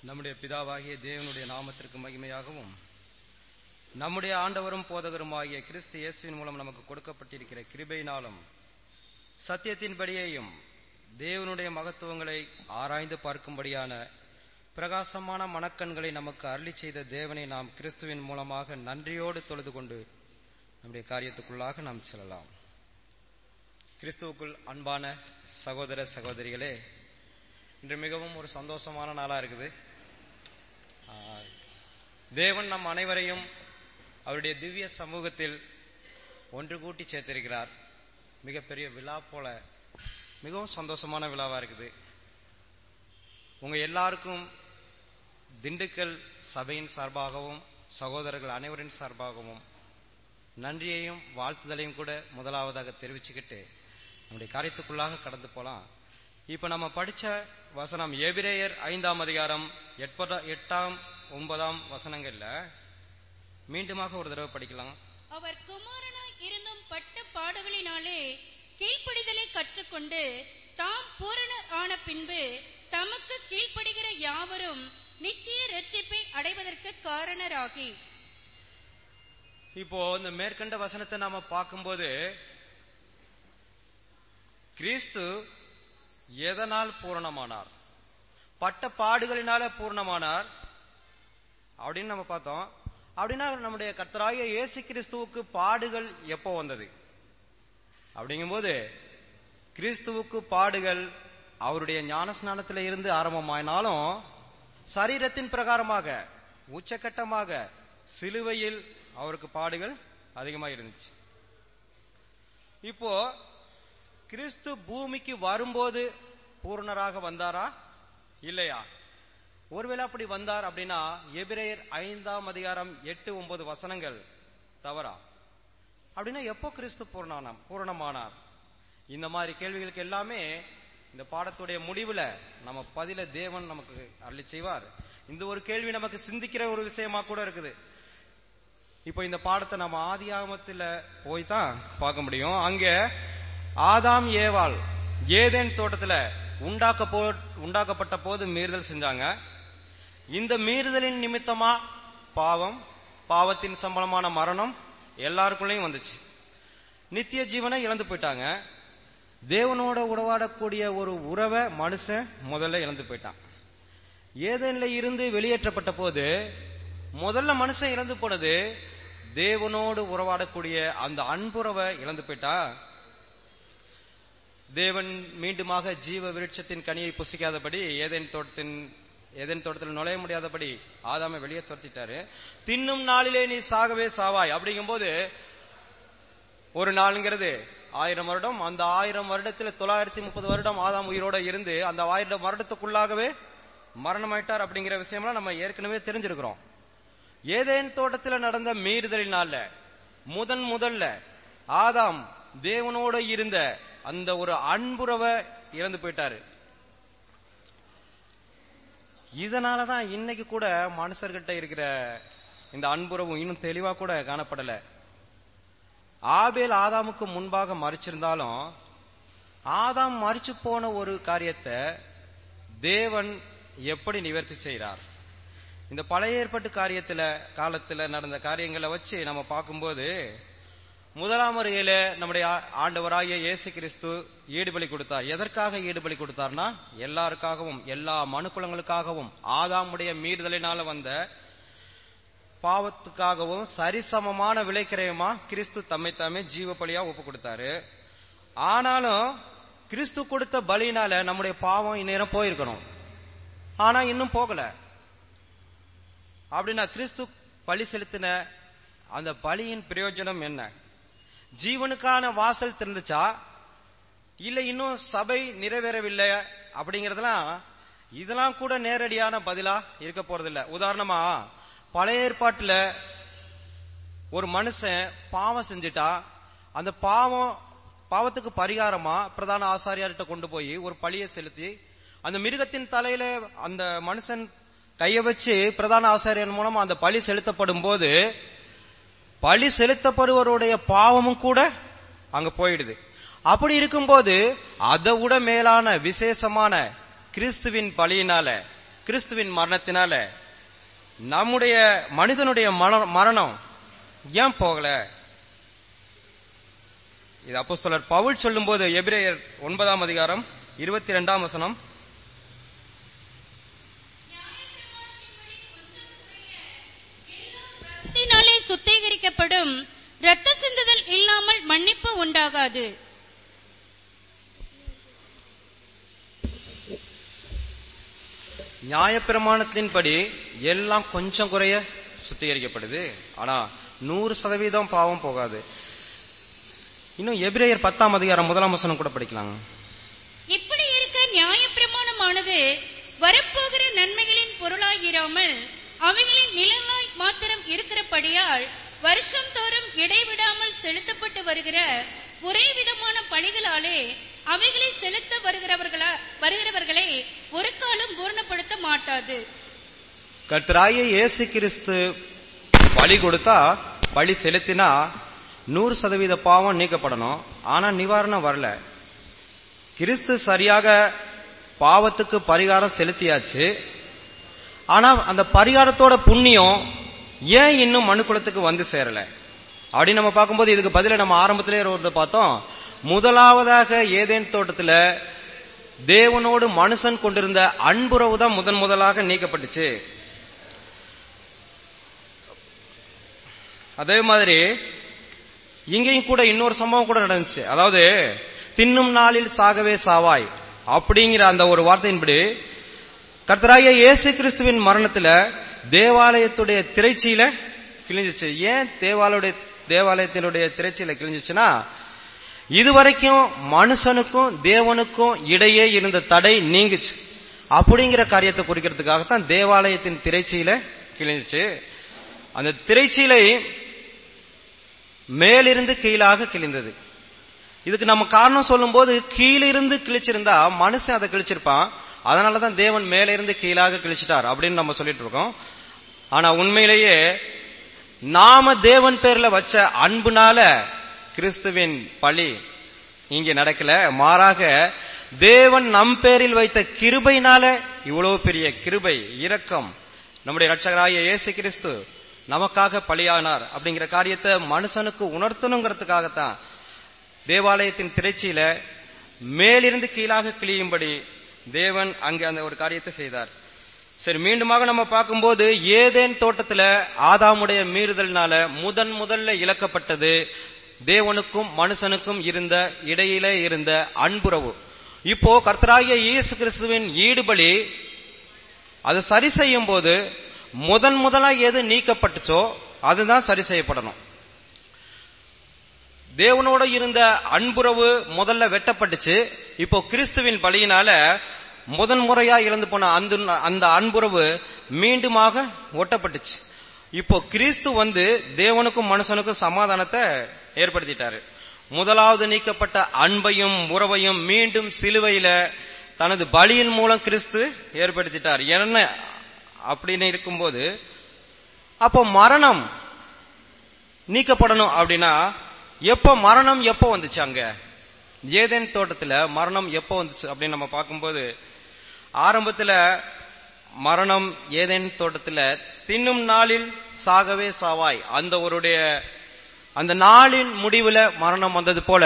நம்முடைய பிதாவாகிய தேவனுடைய நாமத்திற்கு மகிமையாகவும் நம்முடைய ஆண்டவரும் போதகருமாகிய கிறிஸ்து இயேசுவின் மூலம் நமக்கு கொடுக்கப்பட்டிருக்கிற கிருபையினாலும் சத்தியத்தின்படியேயும் தேவனுடைய மகத்துவங்களை ஆராய்ந்து பார்க்கும்படியான பிரகாசமான மனக்கண்களை நமக்கு அருளி செய்த தேவனை நாம் கிறிஸ்துவின் மூலமாக நன்றியோடு தொழுது கொண்டு நம்முடைய காரியத்துக்குள்ளாக நாம் செல்லலாம் கிறிஸ்துவுக்குள் அன்பான சகோதர சகோதரிகளே இன்று மிகவும் ஒரு சந்தோஷமான நாளா இருக்குது ஆஹ், தேவன் நம் அனைவரையும் அவருடைய திவ்ய சமூகத்தில் ஒன்று கூட்டி சேர்த்திருக்கிறார் மிகப்பெரிய விழா போல மிகவும் சந்தோஷமான விழாவா இருக்குது உங்க எல்லாருக்கும் திண்டுக்கல் சபையின் சார்பாகவும் சகோதரர்கள் அனைவரின் சார்பாகவும் நன்றியையும் வாழ்த்துதலையும் கூட முதலாவதாக தெரிவிச்சுக்கிட்டு நம்முடைய காரியத்துக்குள்ளாக கடந்து போலாம் இப்ப நம்ம படிச்ச வசனம் எபிரேயர் ஐந்தாம் அதிகாரம் எட்பதா- எட்டாம் ஒன்பதாம் வசனங்கள்ல மீண்டுமாக ஒரு தடவை படிக்கலாம் அவர் குமாரனாய் இருந்தும் பட்ட பாடுகளினாலே கீழ்ப்படிதலை கற்றுக்கொண்டு தாம் பூரணர் ஆன பின்பு தமக்கு கீழ்ப்படுகிற யாவரும் நித்திய ரட்சிப்பை அடைவதற்கு காரணராகி இப்போ இந்த மேற்கண்ட வசனத்தை நாம பார்க்கும்போது கிறிஸ்து எதனால் பூரணமானார் பட்ட பாடுகளினால பூர்ணமானார் அப்படின்னு நம்ம பார்த்தோம் அப்படின்னா நம்முடைய கர்த்தராகிய இயேசு கிறிஸ்துவுக்கு பாடுகள் எப்போ வந்தது அப்படிங்கும்போது கிறிஸ்துவுக்கு பாடுகள் அவருடைய ஞானஸ்நானத்தில இருந்து ஆரம்பமாயினாலும் சரீரத்தின் பிரகாரமாக உச்சக்கட்டமாக சிலுவையில் அவருக்கு பாடுகள் அதிகமாக இருந்துச்சு இப்போ கிறிஸ்து பூமிக்கு வரும்போது பூர்ணராக வந்தாரா இல்லையா ஒருவேளை அப்படி வந்தார் அப்படின்னா எபிரேயர் ஐந்தாம் அதிகாரம் எட்டு ஒன்பது வசனங்கள் தவறா அப்படின்னா எப்போ கிறிஸ்து பூர்ணானாம் பூரணமானார் இந்த மாதிரி கேள்விகளுக்கு எல்லாமே இந்த பாடத்துடைய முடிவுல நம்ம பதில தேவன் நமக்கு அருளி செய்வார் இந்த ஒரு கேள்வி நமக்கு சிந்திக்கிற ஒரு விஷயமா கூட இருக்குது இப்போ இந்த பாடத்தை நம்ம ஆதியாகமத்துல போய் தான் பார்க்க முடியும் அங்க ஆதாம் ஏவாள் ஏதேன் தோட்டத்துல உண்டாக்க போ உண்டாக்கப்பட்ட போது மீறுதல் செஞ்சாங்க இந்த மீறுதலின் நிமித்தமா பாவம் பாவத்தின் சம்பளமான மரணம் எல்லாருக்குள்ளேயும் வந்துச்சு நித்திய ஜீவனை இழந்து போயிட்டாங்க தேவனோட உறவாடக்கூடிய ஒரு உறவை மனுஷன் முதல்ல இழந்து போயிட்டான் ஏதேன்ல இருந்து வெளியேற்றப்பட்ட போது முதல்ல மனுஷன் இழந்து போனது தேவனோடு உறவாடக்கூடிய அந்த அன்புறவை இழந்து போயிட்டா தேவன் மீண்டுமாக ஜீவ விருட்சத்தின் கனியை புசிக்காதபடி ஏதேன் தோட்டத்தின் ஏதேன் தோட்டத்தில் நுழைய முடியாதபடி ஆதாமை வெளியே துரத்திட்டாரு தின்னும் நாளிலே நீ சாகவே சாவாய் அப்படிங்கும்போது ஒரு நாளுங்கிறது ஆயிரம் வருடம் அந்த ஆயிரம் வருடத்துல தொள்ளாயிரத்தி முப்பது வருடம் ஆதாம் உயிரோட இருந்து அந்த ஆயிரம் வருடத்துக்குள்ளாகவே மரணமாயிட்டார் அப்படிங்கிற விஷயம்லாம் நம்ம ஏற்கனவே தெரிஞ்சிருக்கிறோம் ஏதேன் தோட்டத்தில் நடந்த மீறுதலினால முதன் முதல்ல ஆதாம் தேவனோட இருந்த அந்த ஒரு அன்புறவை இழந்து போயிட்டாரு இதனாலதான் இன்னைக்கு கூட மனுஷர்கிட்ட இருக்கிற இந்த அன்புறவும் இன்னும் தெளிவா கூட காணப்படல ஆபேல் ஆதாமுக்கு முன்பாக மறிச்சிருந்தாலும் ஆதாம் மறிச்சு போன ஒரு காரியத்தை தேவன் எப்படி நிவர்த்தி செய்கிறார் இந்த பழைய ஏற்பாட்டு காரியத்துல காலத்துல நடந்த காரியங்களை வச்சு நம்ம பார்க்கும்போது முதலாம் முறையில நம்முடைய ஆ- ஆண்டவராகிய இயேசு கிறிஸ்து ஈடுபலி கொடுத்தார் எதற்காக ஈடுபலி கொடுத்தார்னா எல்லாருக்காகவும் எல்லா மனுக்குலங்களுக்காகவும் ஆதாமுடைய மீறுதலினால வந்த பாவத்துக்காகவும் சரிசமமான விலைக்கிரயமா கிறிஸ்து தம்மை தாமே ஜீவ பலியா ஒப்பு கொடுத்தாரு ஆனாலும் கிறிஸ்து கொடுத்த பலியினால நம்முடைய பாவம் இந்நேரம் போயிருக்கணும் ஆனா இன்னும் போகல அப்படின்னா கிறிஸ்து பலி செலுத்தின அந்த பலியின் பிரயோஜனம் என்ன ஜீவனுக்கான வாசல் திறந்துச்சா இல்ல இன்னும் சபை நிறைவேறவில்லை அப்படிங்கறதெல்லாம் இதெல்லாம் கூட நேரடியான பதிலா இருக்க போறதில்ல உதாரணமா பழைய ஏற்பாட்டுல ஒரு மனுஷன் பாவம் செஞ்சுட்டா அந்த பாவம் பாவத்துக்கு பரிகாரமா பிரதான ஆசாரியார்கிட்ட கொண்டு போய் ஒரு பழியை செலுத்தி அந்த மிருகத்தின் தலையில அந்த மனுஷன் கைய வச்சு பிரதான ஆசாரியர் மூலமா அந்த பழி செலுத்தப்படும் போது பழி செலுத்தப்படுவருடைய பாவமும் கூட அங்க போயிடுது அப்படி இருக்கும்போது அதை விட மேலான விசேஷமான கிறிஸ்துவின் பலியினால கிறிஸ்துவின் மரணத்தினால நம்முடைய மனிதனுடைய மரண- மரணம் ஏன் போகல இது அப்போஸ்தலர் பவுல் சொல்லும்போது எபிரேயர் ஒன்பதாம் அதிகாரம் இருபத்தி ரெண்டாம் வசனம் ரத்தத்தினாலே சுத்திகரிக்கப்படும் இரத்த சிந்துதல் இல்லாமல் மன்னிப்பு உண்டாகாது நியாயப்பிரமாணத்தின்படி எல்லாம் கொஞ்சம் குறைய சுத்திகரிக்கப்படுது ஆனா நூறு சதவீதம் பாவம் போகாது இன்னும் எபிரேயர் பத்தாம் அதிகாரம் முதலாம் வசனம் கூட படிக்கலாங்க இப்படி இருக்க நியாயப்பிரமாணமானது வரப்போகிற நன்மைகளின் பொருளாயிராமல் அவைகளின் நிழலாய் மாத்திரம் இருக்கிறபடியால் வருஷம் தோறும் இடைவிடாமல் செலுத்தப்பட்டு வருகிற ஒரே விதமான பழிகளாலே அவைகளை செலுத்த வருகிறவர்களா வருகிறவர்களை ஒரு காலம் பூர்ணப்படுத்த மாட்டாது கர்த்தராகிய இயேசு கிறிஸ்து பலி கொடுத்தா பலி செலுத்தினா நூறு சதவீத பாவம் நீக்கப்படணும் ஆனா நிவாரணம் வரல கிறிஸ்து சரியாக பாவத்துக்கு பரிகாரம் செலுத்தியாச்சு ஆனா அந்த பரிகாரத்தோட புண்ணியம் ஏன் இன்னும் மனுக்குலத்துக்கு வந்து சேரல அப்படி நம்ம பார்க்கும்போது இதுக்கு பதில நம்ம ஆரம்பத்திலே ஒரு பார்த்தோம் முதலாவதாக ஏதேன் தோட்டத்துல தேவனோடு மனுஷன் கொண்டிருந்த அன்புறவு தான் முதன் முதலாக நீக்கப்பட்டுச்சு அதே மாதிரி இங்கேயும் கூட இன்னொரு சம்பவம் கூட நடந்துச்சு அதாவது தின்னும் நாளில் சாகவே சாவாய் அப்படிங்கிற அந்த ஒரு வார்த்தையின்படி கர்த்தராகிய இயேசு கிறிஸ்துவின் மரணத்துல தேவாலயத்துடைய திரைச்சீல கிழிஞ்சிச்சு ஏன் தேவாலயுடைய தேவாலயத்தினுடைய திரைச்சீல கிழிஞ்சிச்சுன்னா இதுவரைக்கும் மனுஷனுக்கும் தேவனுக்கும் இடையே இருந்த தடை நீங்குச்சு அப்படிங்கிற காரியத்தை குறிக்கிறதுக்காகத்தான் தேவாலயத்தின் திரைச்சீல கிழிஞ்சிச்சு அந்த திரைச்சீலை மேலிருந்து கீழாக கிழிந்தது இதுக்கு நம்ம காரணம் சொல்லும்போது கீழிருந்து கிழிச்சிருந்தா மனுஷன் அதை கிழிச்சிருப்பான் அதனாலதான் தேவன் மேலிருந்து கீழாக கிழிச்சிட்டார் அப்படின்னு நம்ம சொல்லிட்டு இருக்கோம் ஆனா உண்மையிலேயே நாம தேவன் பேர்ல வச்ச அன்புனால கிறிஸ்துவின் பழி இங்கே நடக்கல மாறாக தேவன் நம் பேரில் வைத்த கிருபைனால இவ்வளவு பெரிய கிருபை இரக்கம் நம்முடைய ரட்சகராகிய இயேசு கிறிஸ்து நமக்காக பலியானார் அப்படிங்கிற காரியத்தை மனுஷனுக்கு உணர்த்தணுங்கிறதுக்காகத்தான் தேவாலயத்தின் திரைச்சியில மேலிருந்து கீழாக கிழியும்படி தேவன் அங்கே அந்த ஒரு காரியத்தை செய்தார் சரி மீண்டுமாக நம்ம பார்க்கும்போது ஏதேன் தோட்டத்துல ஆதாமுடைய மீறுதல்னால முதன் முதல்ல இழக்கப்பட்டது தேவனுக்கும் மனுஷனுக்கும் இருந்த இடையிலே இருந்த அன்புறவு இப்போ கர்த்தராகிய இயேசு கிறிஸ்துவின் ஈடுபலி அது சரி செய்யும் போது முதன் முதலா எது நீக்கப்பட்டுச்சோ அதுதான் சரி செய்யப்படணும் தேவனோட இருந்த அன்புறவு முதல்ல வெட்டப்பட்டுச்சு இப்போ கிறிஸ்துவின் பலியினால முதன் முறையா இழந்து போன அந்த அந்த அன்புறவு மீண்டுமாக ஒட்டப்பட்டுச்சு இப்போ கிறிஸ்து வந்து தேவனுக்கும் மனுஷனுக்கும் சமாதானத்தை ஏற்படுத்திட்டாரு முதலாவது நீக்கப்பட்ட அன்பையும் உறவையும் மீண்டும் சிலுவையில தனது பலியின் மூலம் கிறிஸ்து ஏற்படுத்திட்டார் என்ன அப்படின்னு இருக்கும்போது அப்போ மரணம் நீக்கப்படணும் அப்படின்னா எப்ப மரணம் எப்போ வந்துச்சு அங்க ஏதேன் தோட்டத்துல மரணம் எப்போ வந்துச்சு அப்படின்னு நம்ம பார்க்கும்போது ஆரம்பத்துல மரணம் ஏதேன் தோட்டத்துல தின்னும் நாளில் சாகவே சாவாய் அந்த ஒருடைய அந்த நாளின் முடிவுல மரணம் வந்தது போல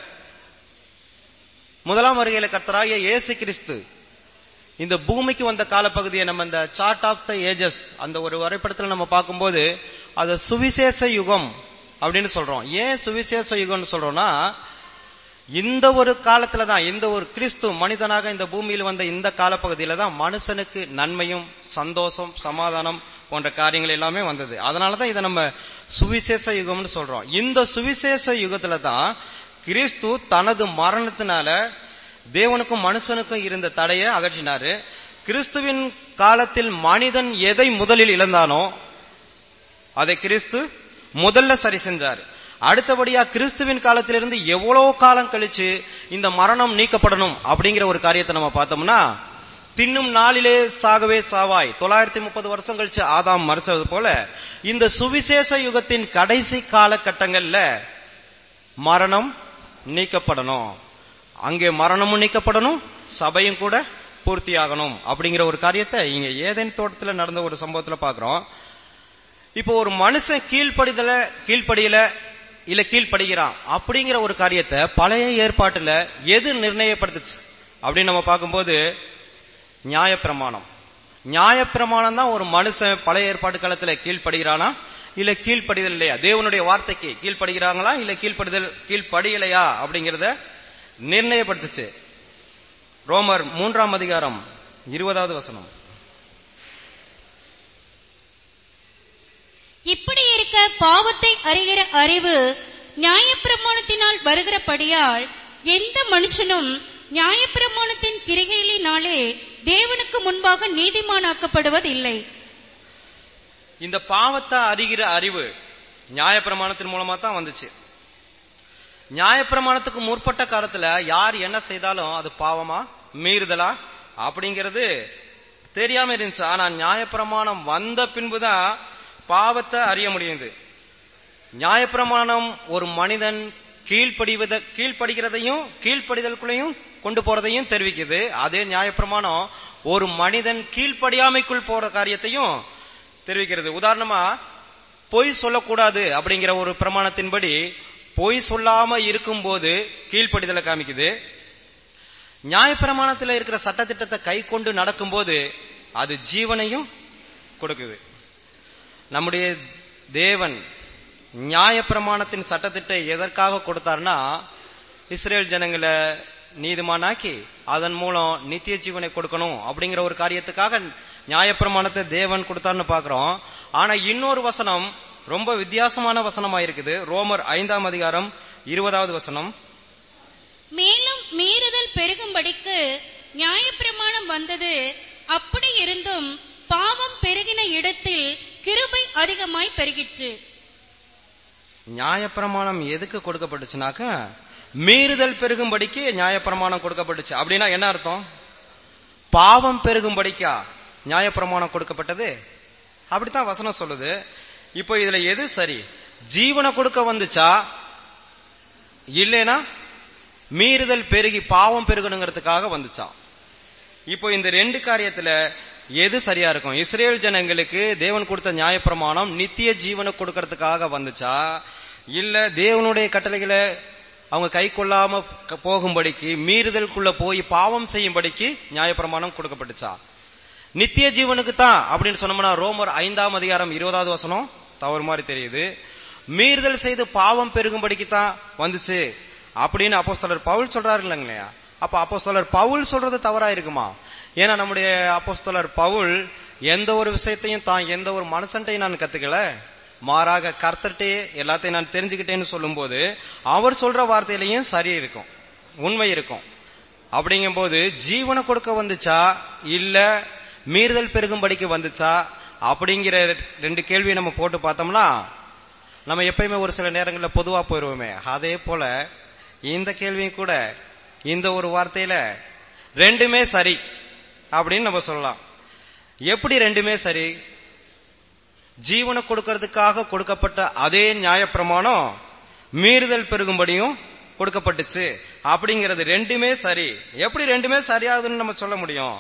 முதலாம் வருகையில கர்த்தராகிய இயேசு கிறிஸ்து இந்த பூமிக்கு வந்த காலப்பகுதியை நம்ம இந்த சார்ட் ஆஃப் த ஏஜஸ் அந்த ஒரு வரைபடத்துல நம்ம பார்க்கும்போது அது சுவிசேஷ யுகம் அப்படின்னு சொல்றோம் ஏன் சுவிசேஷ யுகம்னு சொல்றோம்னா இந்த ஒரு காலத்துல தான் இந்த ஒரு கிறிஸ்து மனிதனாக இந்த பூமியில் வந்த இந்த காலப்பகுதியில தான் மனுஷனுக்கு நன்மையும் சந்தோஷம் சமாதானம் போன்ற காரியங்கள் எல்லாமே வந்தது அதனாலதான் இதை நம்ம சுவிசேஷ யுகம்னு சொல்றோம் இந்த சுவிசேஷ யுகத்துல தான் கிறிஸ்து தனது மரணத்தினால தேவனுக்கும் மனுஷனுக்கும் இருந்த தடையை அகற்றினாரு கிறிஸ்துவின் காலத்தில் மனிதன் எதை முதலில் இழந்தானோ அதை கிறிஸ்து முதல்ல சரி செஞ்சார் அடுத்தபடியா கிறிஸ்துவின் காலத்திலிருந்து எவ்வளவு காலம் கழிச்சு இந்த மரணம் நீக்கப்படணும் அப்படிங்கிற ஒரு காரியத்தை நம்ம பார்த்தோம்னா தின்னும் நாளிலே சாகவே சாவாய் தொள்ளாயிரத்தி முப்பது வருஷம் கழிச்சு ஆதாம் மறைச்சது போல இந்த சுவிசேஷ யுகத்தின் கடைசி காலகட்டங்கள்ல மரணம் நீக்கப்படணும் அங்கே மரணமும் நீக்கப்படணும் சபையும் கூட பூர்த்தியாகணும் அப்படிங்கிற ஒரு காரியத்தை இங்க ஏதேன் தோட்டத்துல நடந்த ஒரு சம்பவத்துல பாக்குறோம் இப்போ ஒரு மனுஷன் கீழ்ப்படிதல கீழ்ப்படியல இல்ல கீழ்ப்படுகிறான் அப்படிங்கிற ஒரு காரியத்தை பழைய ஏற்பாட்டுல எது நிர்ணயப்படுத்துச்சு அப்படின்னு நம்ம பார்க்கும்போது நியாயப்பிரமாணம் நியாயப்பிரமாணம் தான் ஒரு மனுஷன் பழைய ஏற்பாட்டு காலத்துல கீழ்ப்படுகிறானா இல்ல கீழ்ப்படிதல் இல்லையா தேவனுடைய வார்த்தைக்கு கீழ்ப்படுகிறாங்களா இல்ல கீழ்ப்படுதல் கீழ்ப்படியலையா அப்படிங்கறத நிர்ணயப்படுத்துச்சு ரோமர் மூன்றாம் அதிகாரம் இருபதாவது வசனம் இப்படி இருக்க பாவத்தை அறிகிற அறிவு நியாயப்பிரமாணத்தினால் வருகிறபடியால் எந்த மனுஷனும் நியாயப்பிரமாணத்தின் கிரிகைகளினாலே தேவனுக்கு முன்பாக நீதிமானாக்கப்படுவதில்லை இந்த பாவத்தை அறிகிற அறிவு நியாயப்பிரமாணத்தின் மூலமா தான் வந்துச்சு நியாயப்பிரமாணத்துக்கு முற்பட்ட காலத்துல யார் என்ன செய்தாலும் அது பாவமா மீறுதலா அப்படிங்கிறது தெரியாம இருந்துச்சு ஆனா நியாயப்பிரமாணம் வந்த பின்புதான் பாவத்தை அறிய முடியுது நியாயப்பிரமாணம் ஒரு மனிதன் கீழ்ப்படிவத கீழ்ப்படுகிறதையும் கீழ்ப்படிதலுக்குள்ளையும் கொண்டு போறதையும் தெரிவிக்குது அதே நியாயப்பிரமாணம் ஒரு மனிதன் கீழ்ப்படியாமைக்குள் போற காரியத்தையும் தெரிவிக்கிறது உதாரணமா பொய் சொல்லக்கூடாது அப்படிங்கிற ஒரு பிரமாணத்தின்படி பொய் சொல்லாம இருக்கும்போது கீழ்ப்படிதலை காமிக்குது நியாயப்பிரமாணத்தில் இருக்கிற சட்டத்திட்டத்தை கை கொண்டு நடக்கும்போது அது ஜீவனையும் கொடுக்குது நம்முடைய தேவன் நியாயப்பிரமாணத்தின் சட்டத்திட்டை எதற்காக கொடுத்தார்னா இஸ்ரேல் ஜனங்களை நீதிமானாக்கி அதன் மூலம் நித்திய ஜீவனை கொடுக்கணும் அப்படிங்கிற ஒரு காரியத்துக்காக நியாயப்பிரமாணத்தை தேவன் கொடுத்தார்னு பாக்குறோம் ஆனா இன்னொரு வசனம் ரொம்ப வித்தியாசமான வசனமா இருக்குது ரோமர் ஐந்தாம் அதிகாரம் இருபதாவது வசனம் மேலும் மீறுதல் பெருகும்படிக்கு நியாயப்பிரமாணம் வந்தது அப்படி இருந்தும் பாவம் பெருகின இடத்தில் கிருபை அதிகமாய் பெருகிற்று நியாயப்பிரமாணம் எதுக்கு கொடுக்கப்பட்டுச்சுனாக்க மீறுதல் பெருகும்படிக்கு நியாயப்பிரமாணம் கொடுக்கப்பட்டுச்சு அப்படின்னா என்ன அர்த்தம் பாவம் பெருகும்படிக்கா நியாயப்பிரமாணம் கொடுக்கப்பட்டது அப்படித்தான் வசனம் சொல்லுது இப்போ இதுல எது சரி ஜீவனை கொடுக்க வந்துச்சா இல்லைனா மீறுதல் பெருகி பாவம் பெருகணுங்கிறதுக்காக வந்துச்சா இப்போ இந்த ரெண்டு காரியத்துல எது சரியா இருக்கும் இஸ்ரேல் ஜனங்களுக்கு தேவன் கொடுத்த நியாயப்பிரமாணம் நித்திய ஜீவனை கொடுக்கறதுக்காக வந்துச்சா இல்ல தேவனுடைய கட்டளைகளை அவங்க கை கொள்ளாம க- போகும்படிக்கு மீறுதலுக்குள்ள போய் பாவம் செய்யும்படிக்கு நியாயப்பிரமாணம் கொடுக்கப்பட்டுச்சா நித்திய ஜீவனுக்கு தான் அப்படின்னு சொன்னோம்னா ரோமர் ஐந்தாம் அதிகாரம் இருபதாவது வசனம் தவறு மாதிரி தெரியுது மீறுதல் செய்து பாவம் பெருகும்படிக்கு தான் வந்துச்சு அப்படின்னு அப்போஸ்தலர் பவுல் சொல்றாரு இல்லைங்களா அப்ப அப்போஸ்தலர் பவுல் சொல்றது தவறா இருக்குமா ஏன்னா நம்முடைய அப்போஸ்தலர் பவுல் எந்த ஒரு விஷயத்தையும் தான் எந்த ஒரு மனுஷன்ட்டையும் நான் கத்துக்கல மாறாக கர்த்தர்ட்டே எல்லாத்தையும் நான் தெரிஞ்சுக்கிட்டேன்னு சொல்லும்போது அவர் சொல்ற வார்த்தையிலையும் சரி இருக்கும் உண்மை இருக்கும் அப்படிங்கும்போது ஜீவனை கொடுக்க வந்துச்சா இல்ல மீறுதல் பெருகும்படிக்கு வந்துச்சா அப்படிங்கிற ரெண்டு கேள்வியை நம்ம போட்டு பார்த்தோம்னா நம்ம எப்பயுமே ஒரு சில நேரங்களில் பொதுவா போயிருவோமே அதே போல இந்த கேள்வியும் கூட இந்த ஒரு வார்த்தையில ரெண்டுமே சரி அப்படின்னு நம்ம சொல்லலாம் எப்படி ரெண்டுமே சரி ஜீவனை கொடுக்கறதுக்காக கொடுக்கப்பட்ட அதே நியாயப்பிரமாணம் மீறுதல் பெருகும்படியும் கொடுக்கப்பட்டுச்சு அப்படிங்கிறது ரெண்டுமே சரி எப்படி ரெண்டுமே சரியாகுதுன்னு நம்ம சொல்ல முடியும்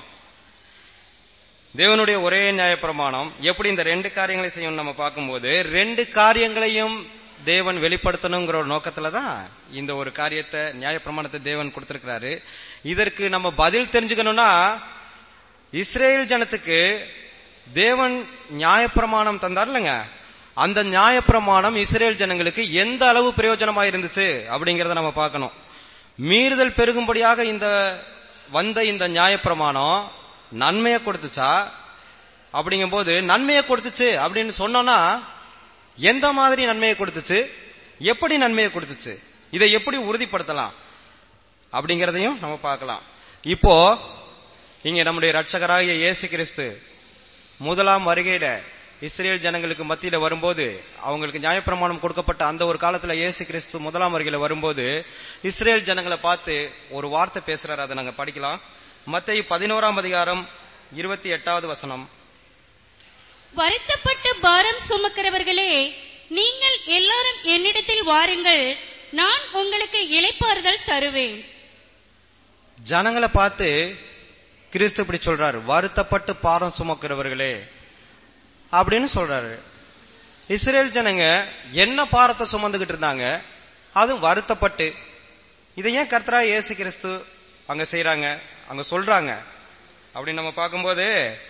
தேவனுடைய ஒரே நியாயப்பிரமாணம் எப்படி இந்த ரெண்டு காரியங்களை செய்யும் நம்ம பார்க்கும்போது ரெண்டு காரியங்களையும் தேவன் வெளிப்படுத்தணுங்கிற ஒரு நோக்கத்துல தான் இந்த ஒரு காரியத்தை நியாயப்பிரமாணத்தை தேவன் கொடுத்திருக்கிறாரு இதற்கு நம்ம பதில் தெரிஞ்சுக்கணும்னா இஸ்ரேல் ஜனத்துக்கு தேவன் நியாயப்பிரமாணம் தந்தார் இல்லைங்க அந்த நியாயப்பிரமாணம் இஸ்ரேல் ஜனங்களுக்கு எந்த அளவு பிரயோஜனமா இருந்துச்சு அப்படிங்கறத நம்ம பார்க்கணும் மீறுதல் பெருகும்படியாக இந்த வந்த இந்த நியாயப்பிரமாணம் நன்மையை கொடுத்துச்சா அப்படிங்கும்போது நன்மையை கொடுத்துச்சு அப்படின்னு சொன்னோம்னா எந்த மாதிரி நன்மையை கொடுத்துச்சு எப்படி நன்மையை கொடுத்துச்சு இதை எப்படி உறுதிப்படுத்தலாம் அப்படிங்கறதையும் நம்ம பார்க்கலாம் இப்போ இங்க நம்முடைய ரட்சகராகிய இயேசு கிறிஸ்து முதலாம் வருகையில இஸ்ரேல் ஜனங்களுக்கு மத்தியில வரும்போது அவங்களுக்கு நியாயப்பிரமாணம் கொடுக்கப்பட்ட அந்த ஒரு காலத்துல இயேசு கிறிஸ்து முதலாம் வருகையில வரும்போது இஸ்ரேல் ஜனங்களை பார்த்து ஒரு வார்த்தை பேசுறாரு அதை நாங்க படிக்கலாம் மத்திய பதினோராம் அதிகாரம் இருபத்தி எட்டாவது வசனம் வருத்தப்பட்டு பாரம் சுமக்கிறவர்களே நீங்கள் எல்லாரும் என்னிடத்தில் வாருங்கள் நான் உங்களுக்கு இளைப்பாறுதல் தருவேன் ஜனங்களை பார்த்து கிறிஸ்து இப்படி சொல்றாரு வருத்தப்பட்டு பாரம் சுமக்கிறவர்களே அப்படின்னு சொல்றாரு இஸ்ரேல் ஜனங்க என்ன பாரத்தை சுமந்துகிட்டு இருந்தாங்க அதுவும் வருத்தப்பட்டு இதை ஏன் கர்த்தரா இயேசு கிறிஸ்து அங்க செய்யறாங்க அங்க சொல்றாங்க அப்படின்னு நம்ம பார்க்கும்போது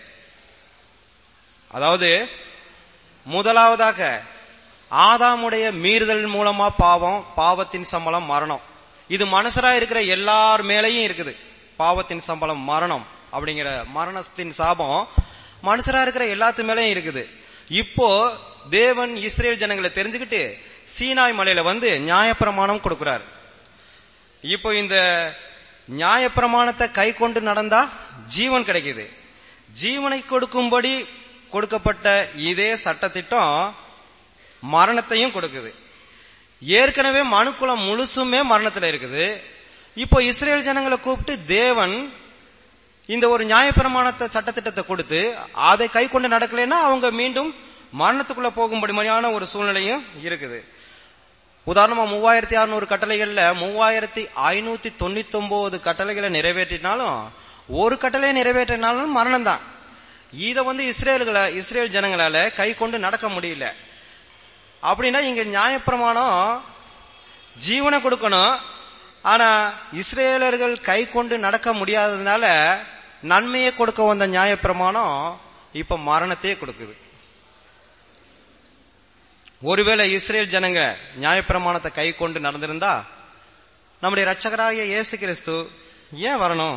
அதாவது முதலாவதாக ஆதாமுடைய மீறுதல் மூலமா பாவம் பாவத்தின் சம்பளம் மரணம் இது மனுஷரா இருக்கிற எல்லார் மேலையும் இருக்குது பாவத்தின் சம்பளம் மரணம் அப்படிங்கிற மரணத்தின் சாபம் மனுஷரா இருக்கிற எல்லாத்து மேலையும் இருக்குது இப்போ தேவன் இஸ்ரேல் ஜனங்களை தெரிஞ்சுக்கிட்டு சீனாய் மலையில வந்து நியாயப்பிரமாணம் கொடுக்கிறார் இப்போ இந்த நியாயப்பிரமாணத்தை கை கொண்டு நடந்தா ஜீவன் கிடைக்குது ஜீவனை கொடுக்கும்படி கொடுக்கப்பட்ட இதே சட்டத்திட்டம் மரணத்தையும் கொடுக்குது ஏற்கனவே மனுக்குலம் முழுசுமே மரணத்துல இருக்குது இப்போ இஸ்ரேல் ஜனங்களை கூப்பிட்டு தேவன் இந்த ஒரு நியாயப்பிரமாணத்தை சட்டத்திட்டத்தை கொடுத்து அதை கை கொண்டு நடக்கலைன்னா அவங்க மீண்டும் மரணத்துக்குள்ள போகும்படியான ஒரு சூழ்நிலையும் இருக்குது உதாரணமா மூவாயிரத்தி அறுநூறு கட்டளைகள்ல மூவாயிரத்தி ஐநூத்தி தொண்ணூத்தி ஒன்பது கட்டளைகளை நிறைவேற்றினாலும் ஒரு கட்டளையை நிறைவேற்றினாலும் மரணம் தான் இத வந்து இஸ்ரேல்களை இஸ்ரேல் ஜனங்களால கை கொண்டு நடக்க முடியல அப்படின்னா இங்க நியாயப்பிரமாணம் ஜீவனை கொடுக்கணும் ஆனா இஸ்ரேலர்கள் கை கொண்டு நடக்க முடியாததுனால நன்மையை கொடுக்க வந்த நியாயப்பிரமாணம் இப்ப மரணத்தையே கொடுக்குது ஒருவேளை இஸ்ரேல் ஜனங்க நியாயப்பிரமாணத்தை கை கொண்டு நடந்திருந்தா நம்முடைய ரட்சகராகிய இயேசு கிறிஸ்து ஏன் வரணும்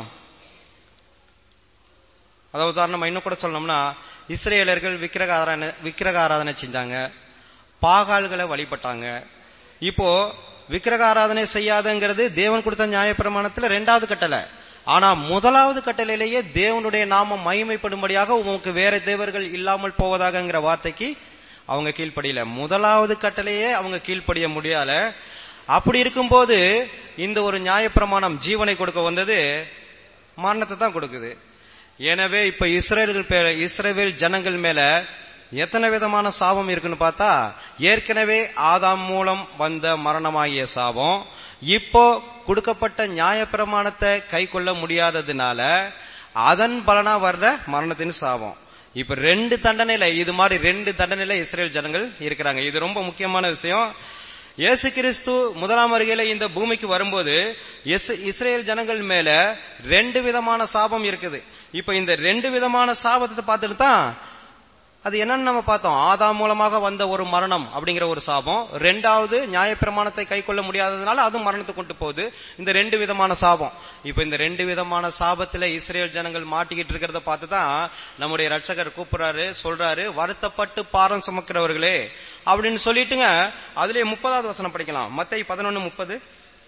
அதாவது உதாரணமா இன்னும் கூட சொல்லணும்னா இஸ்ரேலர்கள் விக்கிரக ஆராதனை விக்கிரக ஆராதனை செஞ்சாங்க பாகால்களை வழிபட்டாங்க இப்போ விக்கிரக ஆராதனை செய்யாதங்கிறது தேவன் கொடுத்த நியாயப்பிரமாணத்துல ரெண்டாவது கட்டளை ஆனா முதலாவது கட்டளையிலேயே தேவனுடைய நாமம் மகிமைப்படும்படியாக உமக்கு வேற தேவர்கள் இல்லாமல் போவதாகங்கிற வார்த்தைக்கு அவங்க கீழ்ப்படியல முதலாவது கட்டளையே அவங்க கீழ்ப்படிய முடியல அப்படி இருக்கும்போது இந்த ஒரு நியாயப்பிரமாணம் ஜீவனை கொடுக்க வந்தது மரணத்தை தான் கொடுக்குது எனவே இப்ப இஸ்ரேல்கள் பேர இஸ்ரேல் ஜனங்கள் மேல எத்தனை விதமான சாபம் இருக்குன்னு பார்த்தா ஏற்கனவே ஆதாம் மூலம் வந்த மரணமாகிய சாபம் இப்போ கொடுக்கப்பட்ட நியாயப்பிரமாணத்தை கை கொள்ள முடியாததுனால அதன் பலனா வர்ற மரணத்தின் சாபம் இப்ப ரெண்டு தண்டனையில இது மாதிரி ரெண்டு தண்டனையில இஸ்ரேல் ஜனங்கள் இருக்கிறாங்க இது ரொம்ப முக்கியமான விஷயம் இயேசு கிறிஸ்து முதலாம் வருகையில இந்த பூமிக்கு வரும்போது இஸ்ரேல் ஜனங்கள் மேல ரெண்டு விதமான சாபம் இருக்குது இப்ப இந்த ரெண்டு விதமான சாபத்தை பார்த்துட்டு தான் அது என்னன்னு நம்ம பார்த்தோம் ஆதாம் மூலமாக வந்த ஒரு மரணம் அப்படிங்கிற ஒரு சாபம் ரெண்டாவது நியாயப்பிரமாணத்தை கை கொள்ள முடியாததுனால அதுவும் மரணத்தை கொண்டு போகுது இந்த ரெண்டு விதமான சாபம் இப்ப இந்த ரெண்டு விதமான சாபத்துல இஸ்ரேல் ஜனங்கள் மாட்டிக்கிட்டு இருக்கிறத பார்த்து தான் நம்முடைய ரட்சகர் கூப்பிடுறாரு சொல்றாரு வருத்தப்பட்டு பாரம் சுமக்கிறவர்களே அப்படின்னு சொல்லிட்டுங்க அதுலயே முப்பதாவது வசனம் படிக்கலாம் மத்தை பதினொன்னு முப்பது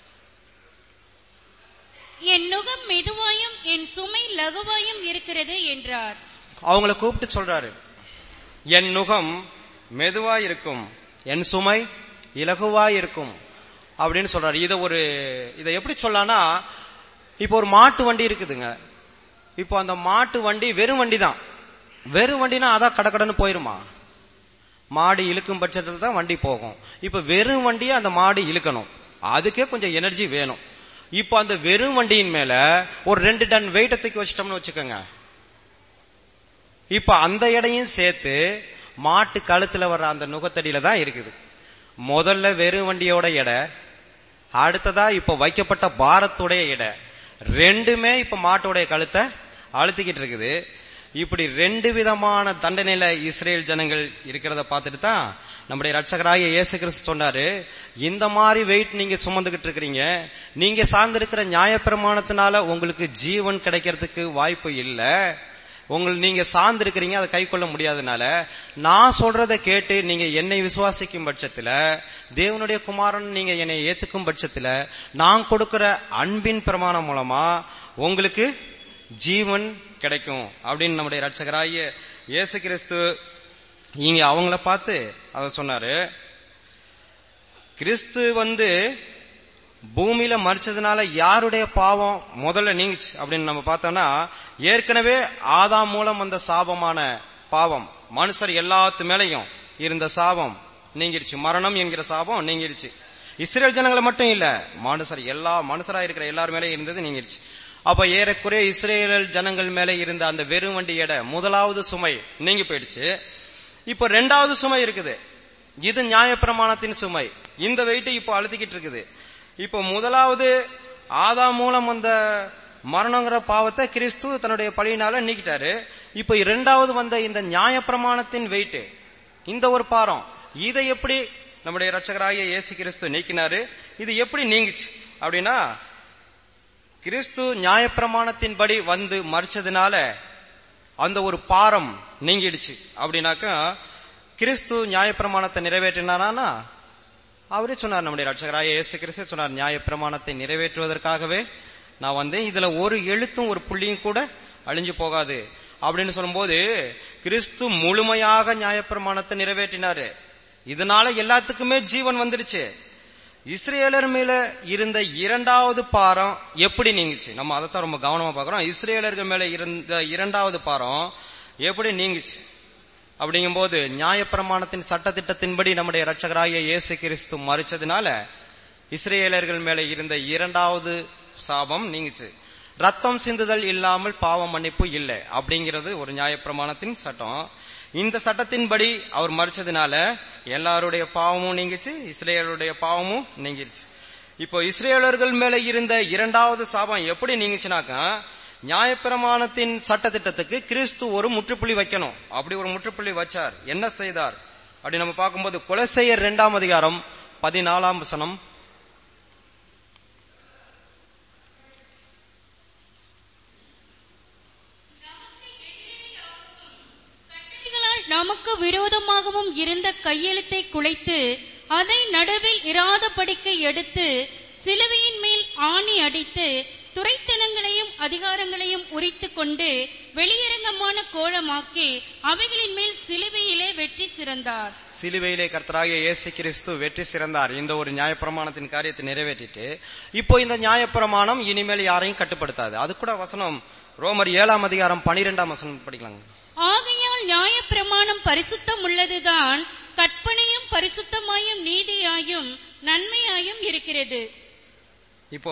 என் நுகம் மெதுவாயும் என் சுமை லகுவாயும் இருக்கிறது என்றார் அவங்கள கூப்பிட்டு சொல்றாரு என் நுகம் மெதுவா இருக்கும் என் சுமை இலகுவா இருக்கும் அப்படின்னு சொல்றாரு இத ஒரு இதை எப்படி சொல்லலாம்னா இப்போ ஒரு மாட்டு வண்டி இருக்குதுங்க இப்போ அந்த மாட்டு வண்டி வெறும் வண்டி தான் வெறும் வண்டினா அதான் கடக்கடன்னு போயிருமா மாடு இழுக்கும் பட்சத்துல தான் வண்டி போகும் இப்ப வெறும் வண்டியை அந்த மாடு இழுக்கணும் அதுக்கே கொஞ்சம் எனர்ஜி வேணும் இப்போ அந்த வெறும் வண்டியின் மேல ஒரு ரெண்டு டன் வெயிட்ட தூக்கி வச்சிட்டோம்னு வச்சுக்கோங்க இப்ப அந்த எடையும் சேர்த்து மாட்டு கழுத்துல வர்ற அந்த நுகத்தடியில தான் இருக்குது முதல்ல வெறும் வண்டியோட எடை அடுத்ததா இப்ப வைக்கப்பட்ட பாரத்துடைய எடை ரெண்டுமே இப்ப மாட்டோடைய கழுத்தை அழுத்திக்கிட்டு இருக்குது இப்படி ரெண்டு விதமான தண்டனையில இஸ்ரேல் ஜனங்கள் இருக்கிறத பார்த்துட்டு தான் நம்முடைய ரட்சகராகிய இயேசு கிறிஸ்து சொன்னாரு இந்த மாதிரி வெயிட் நீங்க சுமந்துகிட்டு இருக்கிறீங்க நீங்க சார்ந்திருக்கிற நியாயப்பிரமாணத்தினால உங்களுக்கு ஜீவன் கிடைக்கிறதுக்கு வாய்ப்பு இல்லை உங்கள் நீங்க சார்ந்து இருக்கிறீங்க அதை கை கொள்ள முடியாதனால நான் சொல்றத கேட்டு நீங்க என்னை விசுவாசிக்கும் பட்சத்துல தேவனுடைய குமாரன் நீங்க என்னை ஏத்துக்கும் பட்சத்துல நான் கொடுக்கிற அன்பின் பிரமாணம் மூலமா உங்களுக்கு ஜீவன் கிடைக்கும் அப்படின்னு நம்முடைய ரட்சகராகிய இயேசு கிறிஸ்து இங்க அவங்கள பார்த்து அதை சொன்னாரு கிறிஸ்து வந்து பூமியில மறிச்சதுனால யாருடைய பாவம் முதல்ல நீங்கிச்சு அப்படின்னு நம்ம பார்த்தோம்னா ஏற்கனவே ஆதாம் மூலம் வந்த சாபமான பாவம் மனுஷர் எல்லாத்து மேலையும் இருந்த சாபம் நீங்கிருச்சு மரணம் என்கிற சாபம் நீங்கிருச்சு இஸ்ரேல் ஜனங்களை மட்டும் இல்ல மனுஷர் எல்லா மனுஷரா இருக்கிற எல்லார் மேலே இருந்தது நீங்கிருச்சு அப்ப ஏறக்குறைய இஸ்ரேல் ஜனங்கள் மேல இருந்த அந்த வெறும் வண்டி எடை முதலாவது சுமை நீங்கி போயிடுச்சு இப்ப ரெண்டாவது சுமை இருக்குது இது நியாயப்பிரமாணத்தின் சுமை இந்த வெயிட் இப்போ அழுத்திக்கிட்டு இருக்குது இப்போ முதலாவது ஆதா மூலம் வந்த மரணங்கிற பாவத்தை கிறிஸ்து தன்னுடைய பழியினால நீக்கிட்டாரு இப்போ இரண்டாவது வந்த இந்த நியாயப்பிரமாணத்தின் வெயிட் இந்த ஒரு பாரம் இதை எப்படி நம்முடைய ரட்சகராகிய இயேசு கிறிஸ்து நீக்கினாரு இது எப்படி நீங்குச்சு அப்படின்னா கிறிஸ்து நியாயப்பிரமாணத்தின்படி வந்து மறிச்சதுனால அந்த ஒரு பாரம் நீங்கிடுச்சு அப்படின்னாக்கா கிறிஸ்து நியாயப்பிரமாணத்தை நிறைவேற்றினானா அவரே சொன்னார் நம்முடைய ரட்சகராய இயேசு கிறிஸ்து சொன்னார் நியாயப்பிரமாணத்தை நிறைவேற்றுவதற்காகவே நான் வந்து இதுல ஒரு எழுத்தும் ஒரு புள்ளியும் கூட அழிஞ்சு போகாது அப்படின்னு சொல்லும்போது கிறிஸ்து முழுமையாக நியாயப்பிரமாணத்தை நிறைவேற்றினாரு இதனால எல்லாத்துக்குமே ஜீவன் வந்துடுச்சு இஸ்ரேலர் மேல இருந்த இரண்டாவது பாரம் எப்படி நீங்குச்சு நம்ம அதைத்தான் ரொம்ப கவனமா பாக்குறோம் இஸ்ரேலர்கள் மேல இருந்த இரண்டாவது பாரம் எப்படி நீங்குச்சு அப்படிங்கும்போது நியாயப்பிரமாணத்தின் சட்டத்திட்டத்தின்படி நம்முடைய ரட்சகராகிய இயேசு கிறிஸ்து மறிச்சதுனால இஸ்ரேலர்கள் மேல இருந்த இரண்டாவது சாபம் நீங்குச்சு ரத்தம் சிந்துதல் இல்லாமல் பாவ மன்னிப்பு இல்லை அப்படிங்கிறது ஒரு நியாயப்பிரமாணத்தின் சட்டம் இந்த சட்டத்தின்படி அவர் மறிச்சதுனால எல்லாருடைய பாவமும் நீங்கிச்சு இஸ்ரேலருடைய பாவமும் நீங்கிருச்சு இப்போ இஸ்ரேலர்கள் மேல இருந்த இரண்டாவது சாபம் எப்படி நீங்குச்சுனாக்கா நியாயப்பிரமாணத்தின் சட்டத்திட்டத்துக்கு கிறிஸ்து ஒரு முற்றுப்புள்ளி வைக்கணும் அப்படி ஒரு முற்றுப்புள்ளி வச்சார் என்ன செய்தார் அப்படி நம்ம பார்க்கும்போது கொலசையர் இரண்டாம் அதிகாரம் பதினாலாம் வசனம் கட்டளைகளால் நமக்கு விரோதமாகவும் இருந்த கையெழுத்தை குலைத்து அதை நடுவில் இராதபடிக்கு எடுத்து சிலுவையின் மேல் ஆணி அடித்து துரைத்தனங்களையும் அதிகாரங்களையும் உரித்துக் கொண்டு வெளியரங்கமான கோலமாக்கி அவைகளின் மேல் சிலுவையிலே வெற்றி சிறந்தார் சிலுவையிலே கர்த்தராகிய இயேசு கிறிஸ்து வெற்றி சிறந்தார் இந்த ஒரு நியாயப்பிரமாணத்தின் காரியத்தை நிறைவேற்றிட்டு இப்போ இந்த நியாயப்பிரமாணம் இனிமேல் யாரையும் கட்டுப்படுத்தாது அது கூட வசனம் ரோமர் ஏழாம் அதிகாரம் பனிரெண்டாம் வசனம் படிக்கலாங்க ஆகையால் நியாயப்பிரமாணம் பரிசுத்தம் உள்ளதுதான் கற்பனையும் பரிசுத்தமாயும் நீதியாயும் நன்மையாயும் இருக்கிறது இப்போ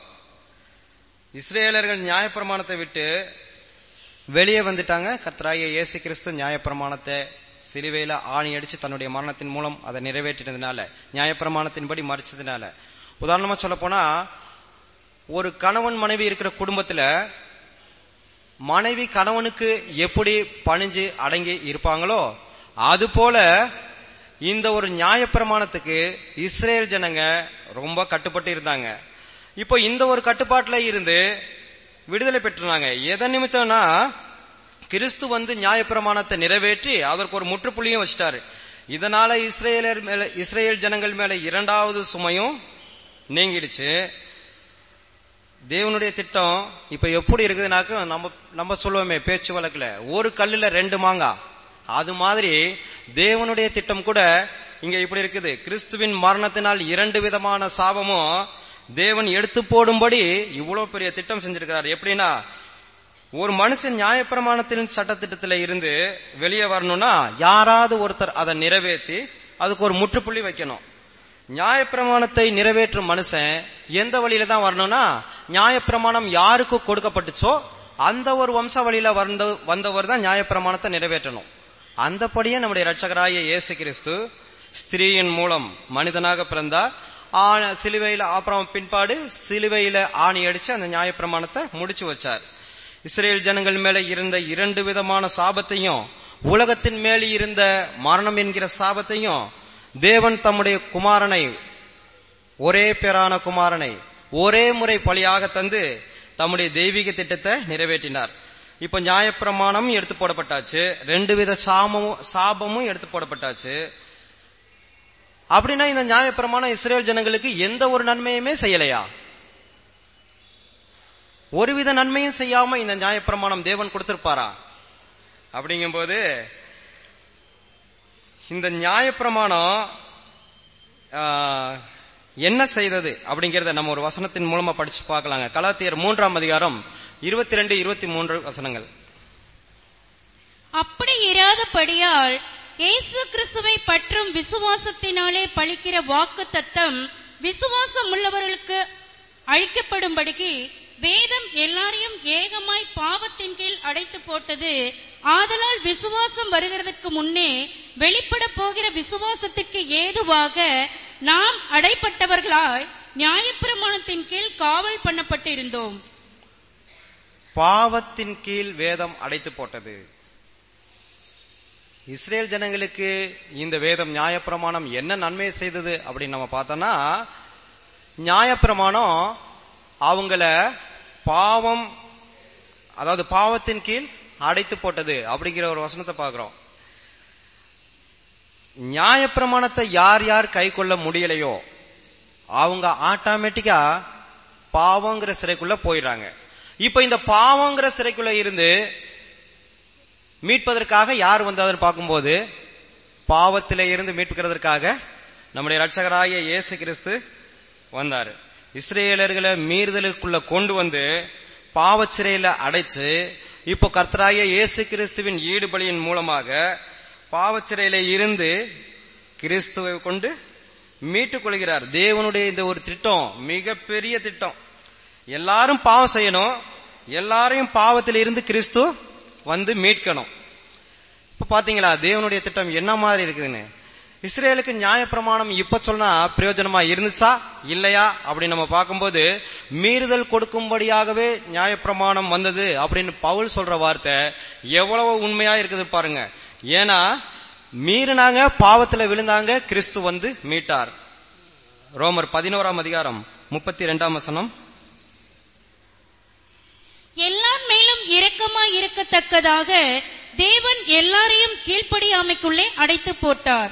இஸ்ரேலர்கள் நியாயப்பிரமாணத்தை விட்டு வெளியே வந்துட்டாங்க கர்த்தராகிய இயேசு கிறிஸ்து நியாயப்பிரமாணத்தை சிலுவையில ஆணி அடிச்சு தன்னுடைய மரணத்தின் மூலம் அதை நிறைவேற்றினதுனால நியாயப்பிரமாணத்தின்படி மறிச்சதுனால உதாரணமா சொல்ல போனா ஒரு கணவன் மனைவி இருக்கிற குடும்பத்துல மனைவி கணவனுக்கு எப்படி பணிஞ்சு அடங்கி இருப்பாங்களோ அது போல இந்த ஒரு நியாயப்பிரமாணத்துக்கு இஸ்ரேல் ஜனங்க ரொம்ப கட்டுப்பட்டு இருந்தாங்க இப்போ இந்த ஒரு கட்டுப்பாட்டுல இருந்து விடுதலை பெற்றுனாங்க எதன் நிமித்தம்னா கிறிஸ்து வந்து நியாயப்பிரமாணத்தை நிறைவேற்றி அதற்கு ஒரு முற்றுப்புள்ளியும் வச்சிட்டாரு இதனால இஸ்ரேலர் மேல இஸ்ரேல் ஜனங்கள் மேல இரண்டாவது சுமையும் நீங்கிடுச்சு தேவனுடைய திட்டம் இப்ப எப்படி இருக்குதுனாக்க நம்ம நம்ம சொல்லுவோமே பேச்சு வழக்குல ஒரு கல்லுல ரெண்டு மாங்காய் அது மாதிரி தேவனுடைய திட்டம் கூட இங்க இப்படி இருக்குது கிறிஸ்துவின் மரணத்தினால் இரண்டு விதமான சாபமும் தேவன் எடுத்து போடும்படி இவ்வளவு பெரிய திட்டம் செஞ்சிருக்கிறார் எப்படின்னா ஒரு மனுஷன் நியாயப்பிரமாணத்தின் சட்டத்திட்டத்துல இருந்து வெளியே வரணும்னா யாராவது ஒருத்தர் அதை நிறைவேற்றி அதுக்கு ஒரு முற்றுப்புள்ளி வைக்கணும் நியாயப்பிரமாணத்தை நிறைவேற்றும் மனுஷன் எந்த வழியில தான் வரணும்னா நியாயப்பிரமாணம் யாருக்கு கொடுக்கப்பட்டுச்சோ அந்த ஒரு வம்ச வழியில வந்த வந்தவர் தான் நியாயப்பிரமாணத்தை நிறைவேற்றணும் அந்தபடியே நம்முடைய ரட்சகராய இயேசு கிறிஸ்து ஸ்திரீயின் மூலம் மனிதனாக பிறந்தார் ஆ- சிலுவையில அப்புறம் பின்பாடு சிலுவையில ஆணி அடிச்சு அந்த நியாயப்பிரமாணத்தை முடிச்சு வச்சார் இஸ்ரேல் ஜனங்கள் மேல இருந்த இரண்டு விதமான சாபத்தையும் உலகத்தின் மேல் இருந்த மரணம் என்கிற சாபத்தையும் தேவன் தம்முடைய குமாரனை ஒரே பேரான குமாரனை ஒரே முறை பலியாக தந்து தம்முடைய தெய்வீக திட்டத்தை நிறைவேற்றினார் இப்ப நியாயப்பிரமாணம் எடுத்து போடப்பட்டாச்சு ரெண்டு வித சாமமும் சாபமும் எடுத்து போடப்பட்டாச்சு அப்படின்னா இந்த நியாயப்பிரமாணம் இஸ்ரேல் ஜனங்களுக்கு எந்த ஒரு நன்மையுமே செய்யலையா ஒருவித நன்மையும் செய்யாம இந்த நியாயப்பிரமாணம் தேவன் கொடுத்திருப்பாரா அப்படிங்கும்போது இந்த நியாயப்பிரமாணம் ஆ, என்ன செய்தது அப்படிங்கறத நம்ம ஒரு வசனத்தின் மூலமா படிச்சு பார்க்கலாங்க கலாத்தியர் மூன்றாம் அதிகாரம் இருபத்தி ரெண்டு இருபத்தி மூன்று வசனங்கள் அப்படி இராதபடியால் இயேசு கிறிஸ்துவை பற்றும் விசுவாசத்தினாலே பலிக்கிற வாக்கு தத்தம் விசுவாசம் உள்ளவர்களுக்கு அழிக்கப்படும்படிக்கு வேதம் எல்லாரையும் ஏகமாய் பாவத்தின் கீழ் அடைத்து போட்டது ஆதலால் விசுவாசம் வருகிறதற்கு முன்னே வெளிப்பட போகிற விசுவாசத்திற்கு ஏதுவாக நாம் அடைப்பட்டவர்களாய் நியாயப்பிரமாணத்தின் கீழ் காவல் பண்ணப்பட்டு இருந்தோம் பாவத்தின் கீழ் வேதம் அடைத்து போட்டது இஸ்ரேல் ஜனங்களுக்கு இந்த வேதம் நியாயப்பிரமாணம் என்ன நன்மை செய்தது அப்படின்னு நம்ம பார்த்தோம்னா நியாயப்பிரமாணம் அவங்கள பாவம் அதாவது பாவத்தின் கீழ் அடைத்து போட்டது அப்படிங்கிற ஒரு வசனத்தை பார்க்கிறோம் நியாயப்பிரமாணத்தை யார் யார் கை கொள்ள முடியலையோ அவங்க ஆட்டோமேட்டிக்கா பாவங்கிற சிறைக்குள்ள போயிடுறாங்க இப்ப இந்த பாவங்கிற சிறைக்குள்ள இருந்து மீட்பதற்காக யார் வந்தார் பார்க்கும்போது பாவத்திலே இருந்து மீட்கிறதற்காக நம்முடைய ரட்சகராகிய இயேசு கிறிஸ்து வந்தாரு இஸ்ரேலர்களை மீறுதலுக்குள்ள கொண்டு வந்து பாவச்சிறையில அடைச்சு இப்போ கர்த்தராகிய இயேசு கிறிஸ்துவின் ஈடுபலியின் மூலமாக பாவச்சிறையில இருந்து கிறிஸ்துவை கொண்டு மீட்டுக் கொள்கிறார் தேவனுடைய இந்த ஒரு திட்டம் மிகப்பெரிய திட்டம் எல்லாரும் பாவம் செய்யணும் எல்லாரையும் பாவத்தில் இருந்து கிறிஸ்து வந்து மீட்கணும் இப்ப பாத்தீங்களா தேவனுடைய திட்டம் என்ன மாதிரி இருக்குதுன்னு இஸ்ரேலுக்கு நியாயப்பிரமாணம் இப்ப சொன்னா பிரயோஜனமா இருந்துச்சா இல்லையா அப்படின்னு நம்ம பார்க்கும்போது மீறுதல் கொடுக்கும்படியாகவே நியாயப்பிரமாணம் வந்தது அப்படின்னு பவுல் சொல்ற வார்த்தை எவ்வளவு உண்மையா இருக்குது பாருங்க ஏன்னா மீறினாங்க பாவத்துல விழுந்தாங்க கிறிஸ்து வந்து மீட்டார் ரோமர் பதினோராம் அதிகாரம் முப்பத்தி ரெண்டாம் வசனம் எல்லார் மேலும் இரக்கமாய் இருக்கத்தக்கதாக தேவன் எல்லாரையும் கீழ்ப்படியாமைக்குள்ளே அடைத்து போட்டார்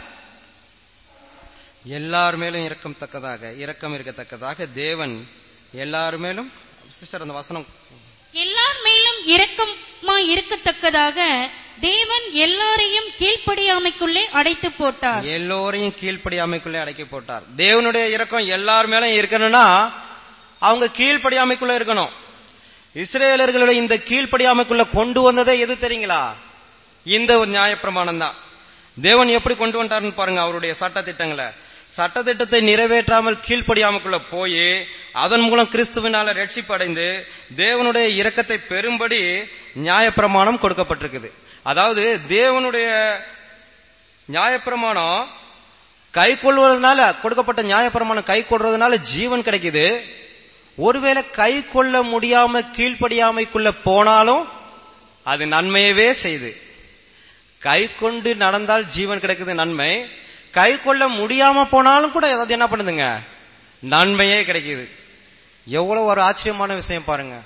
எல்லார் மேலும் இரக்கம் தக்கதாக இரக்கம் இருக்கத்தக்கதாக தேவன் எல்லார் மேலும் சிஸ்டர் அந்த வசனம் எல்லார் மேலும் இரக்கமாய் இருக்கத்தக்கதாக தேவன் எல்லாரையும் கீழ்ப்படியாமைக்குள்ளே அடைத்து போட்டார் எல்லோரையும் கீழ்ப்படியாமைக்குள்ளே அடக்கி போட்டார் தேவனுடைய இரக்கம் எல்லார் மேலும் இருக்கணும்னா அவங்க கீழ்ப்படியாமைக்குள்ள இருக்கணும் இஸ்ரேலர்களுடைய இந்த கீழ்ப்படியாமைக்குள்ள கொண்டு வந்ததே எது தெரியுங்களா இந்த ஒரு நியாயப்பிரமாணம் தான் தேவன் எப்படி கொண்டு வந்தாருன்னு பாருங்க அவருடைய சட்ட திட்டங்களை சட்டத்திட்டத்தை நிறைவேற்றாமல் கீழ்ப்படியாமக்குள்ள போய் அதன் மூலம் கிறிஸ்துவினால ரட்சிப்படைந்து தேவனுடைய இரக்கத்தை பெறும்படி நியாயப்பிரமாணம் கொடுக்கப்பட்டிருக்குது அதாவது தேவனுடைய நியாயப்பிரமாணம் கை கொள்வதனால கொடுக்கப்பட்ட நியாயப்பிரமாணம் கை கொள்றதுனால ஜீவன் கிடைக்குது ஒருவேளை கை கொள்ள முடியாம கீழ்ப்படியாமைக்குள்ள போனாலும் அது நன்மையவே செய்து கை கொண்டு நடந்தால் ஜீவன் கிடைக்குது நன்மை கை கொள்ள முடியாம போனாலும் கூட ஏதாவது என்ன பண்ணுதுங்க நன்மையே கிடைக்குது எவ்வளவு ஒரு ஆச்சரியமான விஷயம் பாருங்க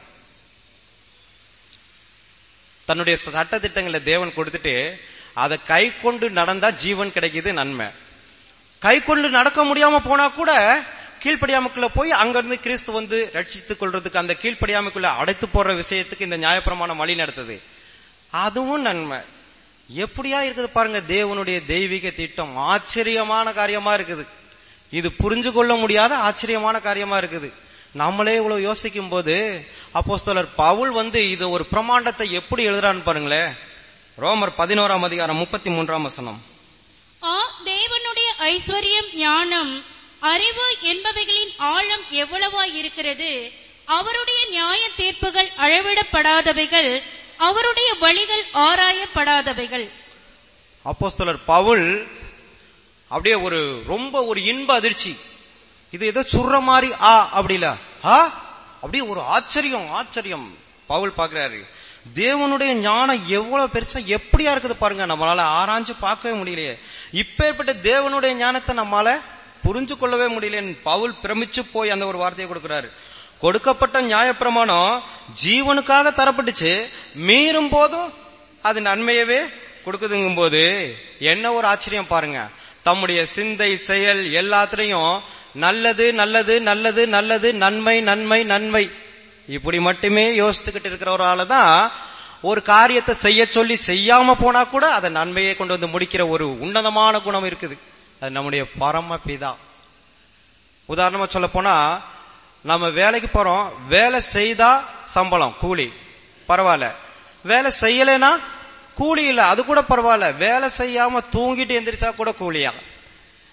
தன்னுடைய சட்ட திட்டங்களை தேவன் கொடுத்துட்டு அதை கை கொண்டு நடந்தா ஜீவன் கிடைக்குது நன்மை கை கொண்டு நடக்க முடியாம போனா கூட கீழ்ப்படியாமக்குள்ள போய் அங்கிருந்து கிறிஸ்து வந்து ரட்சித்துக் கொள்றதுக்கு அந்த கீழ்ப்படியாமக்குள்ள அடைத்து போற விஷயத்துக்கு இந்த நியாயப்பிரமாணம் வழி நடத்துது அதுவும் நன்மை எப்படியா இருக்குது பாருங்க தேவனுடைய தெய்வீக திட்டம் ஆச்சரியமான காரியமா இருக்குது இது புரிஞ்சு கொள்ள முடியாத ஆச்சரியமான காரியமா இருக்குது நம்மளே இவ்வளவு யோசிக்கும் போது அப்போஸ்தலர் பவுல் வந்து இது ஒரு பிரமாண்டத்தை எப்படி எழுதுறான்னு பாருங்களேன் ரோமர் பதினோராம் அதிகாரம் முப்பத்தி மூன்றாம் வசனம் ஆ தேவனுடைய ஐஸ்வர்யம் ஞானம் அறிவு என்பவைகளின் ஆழம் எவ்வளவாய் இருக்கிறது அவருடைய நியாய தீர்ப்புகள் அளவிடப்படாதவைகள் அவருடைய வழிகள் ஆராயப்படாதவைகள் அப்போஸ்தலர் பவுல் அப்படியே ஒரு ரொம்ப ஒரு இன்ப அதிர்ச்சி இது ஏதோ சுடுற மாதிரி ஆ அப்படி இல்ல ஆ அப்படியே ஒரு ஆச்சரியம் ஆச்சரியம் பவுல் பாக்குறாரு தேவனுடைய ஞானம் எவ்வளவு பெருசா எப்படியா இருக்குது பாருங்க நம்மளால ஆராய்ஞ்சு பார்க்கவே முடியலையே இப்பேற்பட்ட தேவனுடைய ஞானத்தை நம்மால புரிஞ்சு கொள்ளவே முடியலன்னு பவுல் பிரமிச்சு போய் அந்த ஒரு வார்த்தையை கொடுக்கிறாரு கொடுக்கப்பட்ட நியாயப்பிரமாணம் ஜீவனுக்காக தரப்பட்டுச்சு மீறும் போதும் அது நன்மையவே கொடுக்குதுங்கும் போது என்ன ஒரு ஆச்சரியம் பாருங்க தம்முடைய சிந்தை செயல் எல்லாத்திலையும் நல்லது நல்லது நல்லது நல்லது நன்மை நன்மை நன்மை இப்படி மட்டுமே யோசிச்சுக்கிட்டு இருக்கிற ஒரு ஆளு தான் ஒரு காரியத்தை செய்ய சொல்லி செய்யாம போனா கூட அதை நன்மையை கொண்டு வந்து முடிக்கிற ஒரு உன்னதமான குணம் இருக்குது அது நம்முடைய பரம பிதா உதாரணமா சொல்ல போனா நம்ம வேலைக்கு போறோம் வேலை செய்தா சம்பளம் கூலி பரவாயில்ல வேலை செய்யலைன்னா கூலி இல்ல அது கூட பரவாயில்ல வேலை செய்யாம தூங்கிட்டு எந்திரிச்சா கூட கூலியா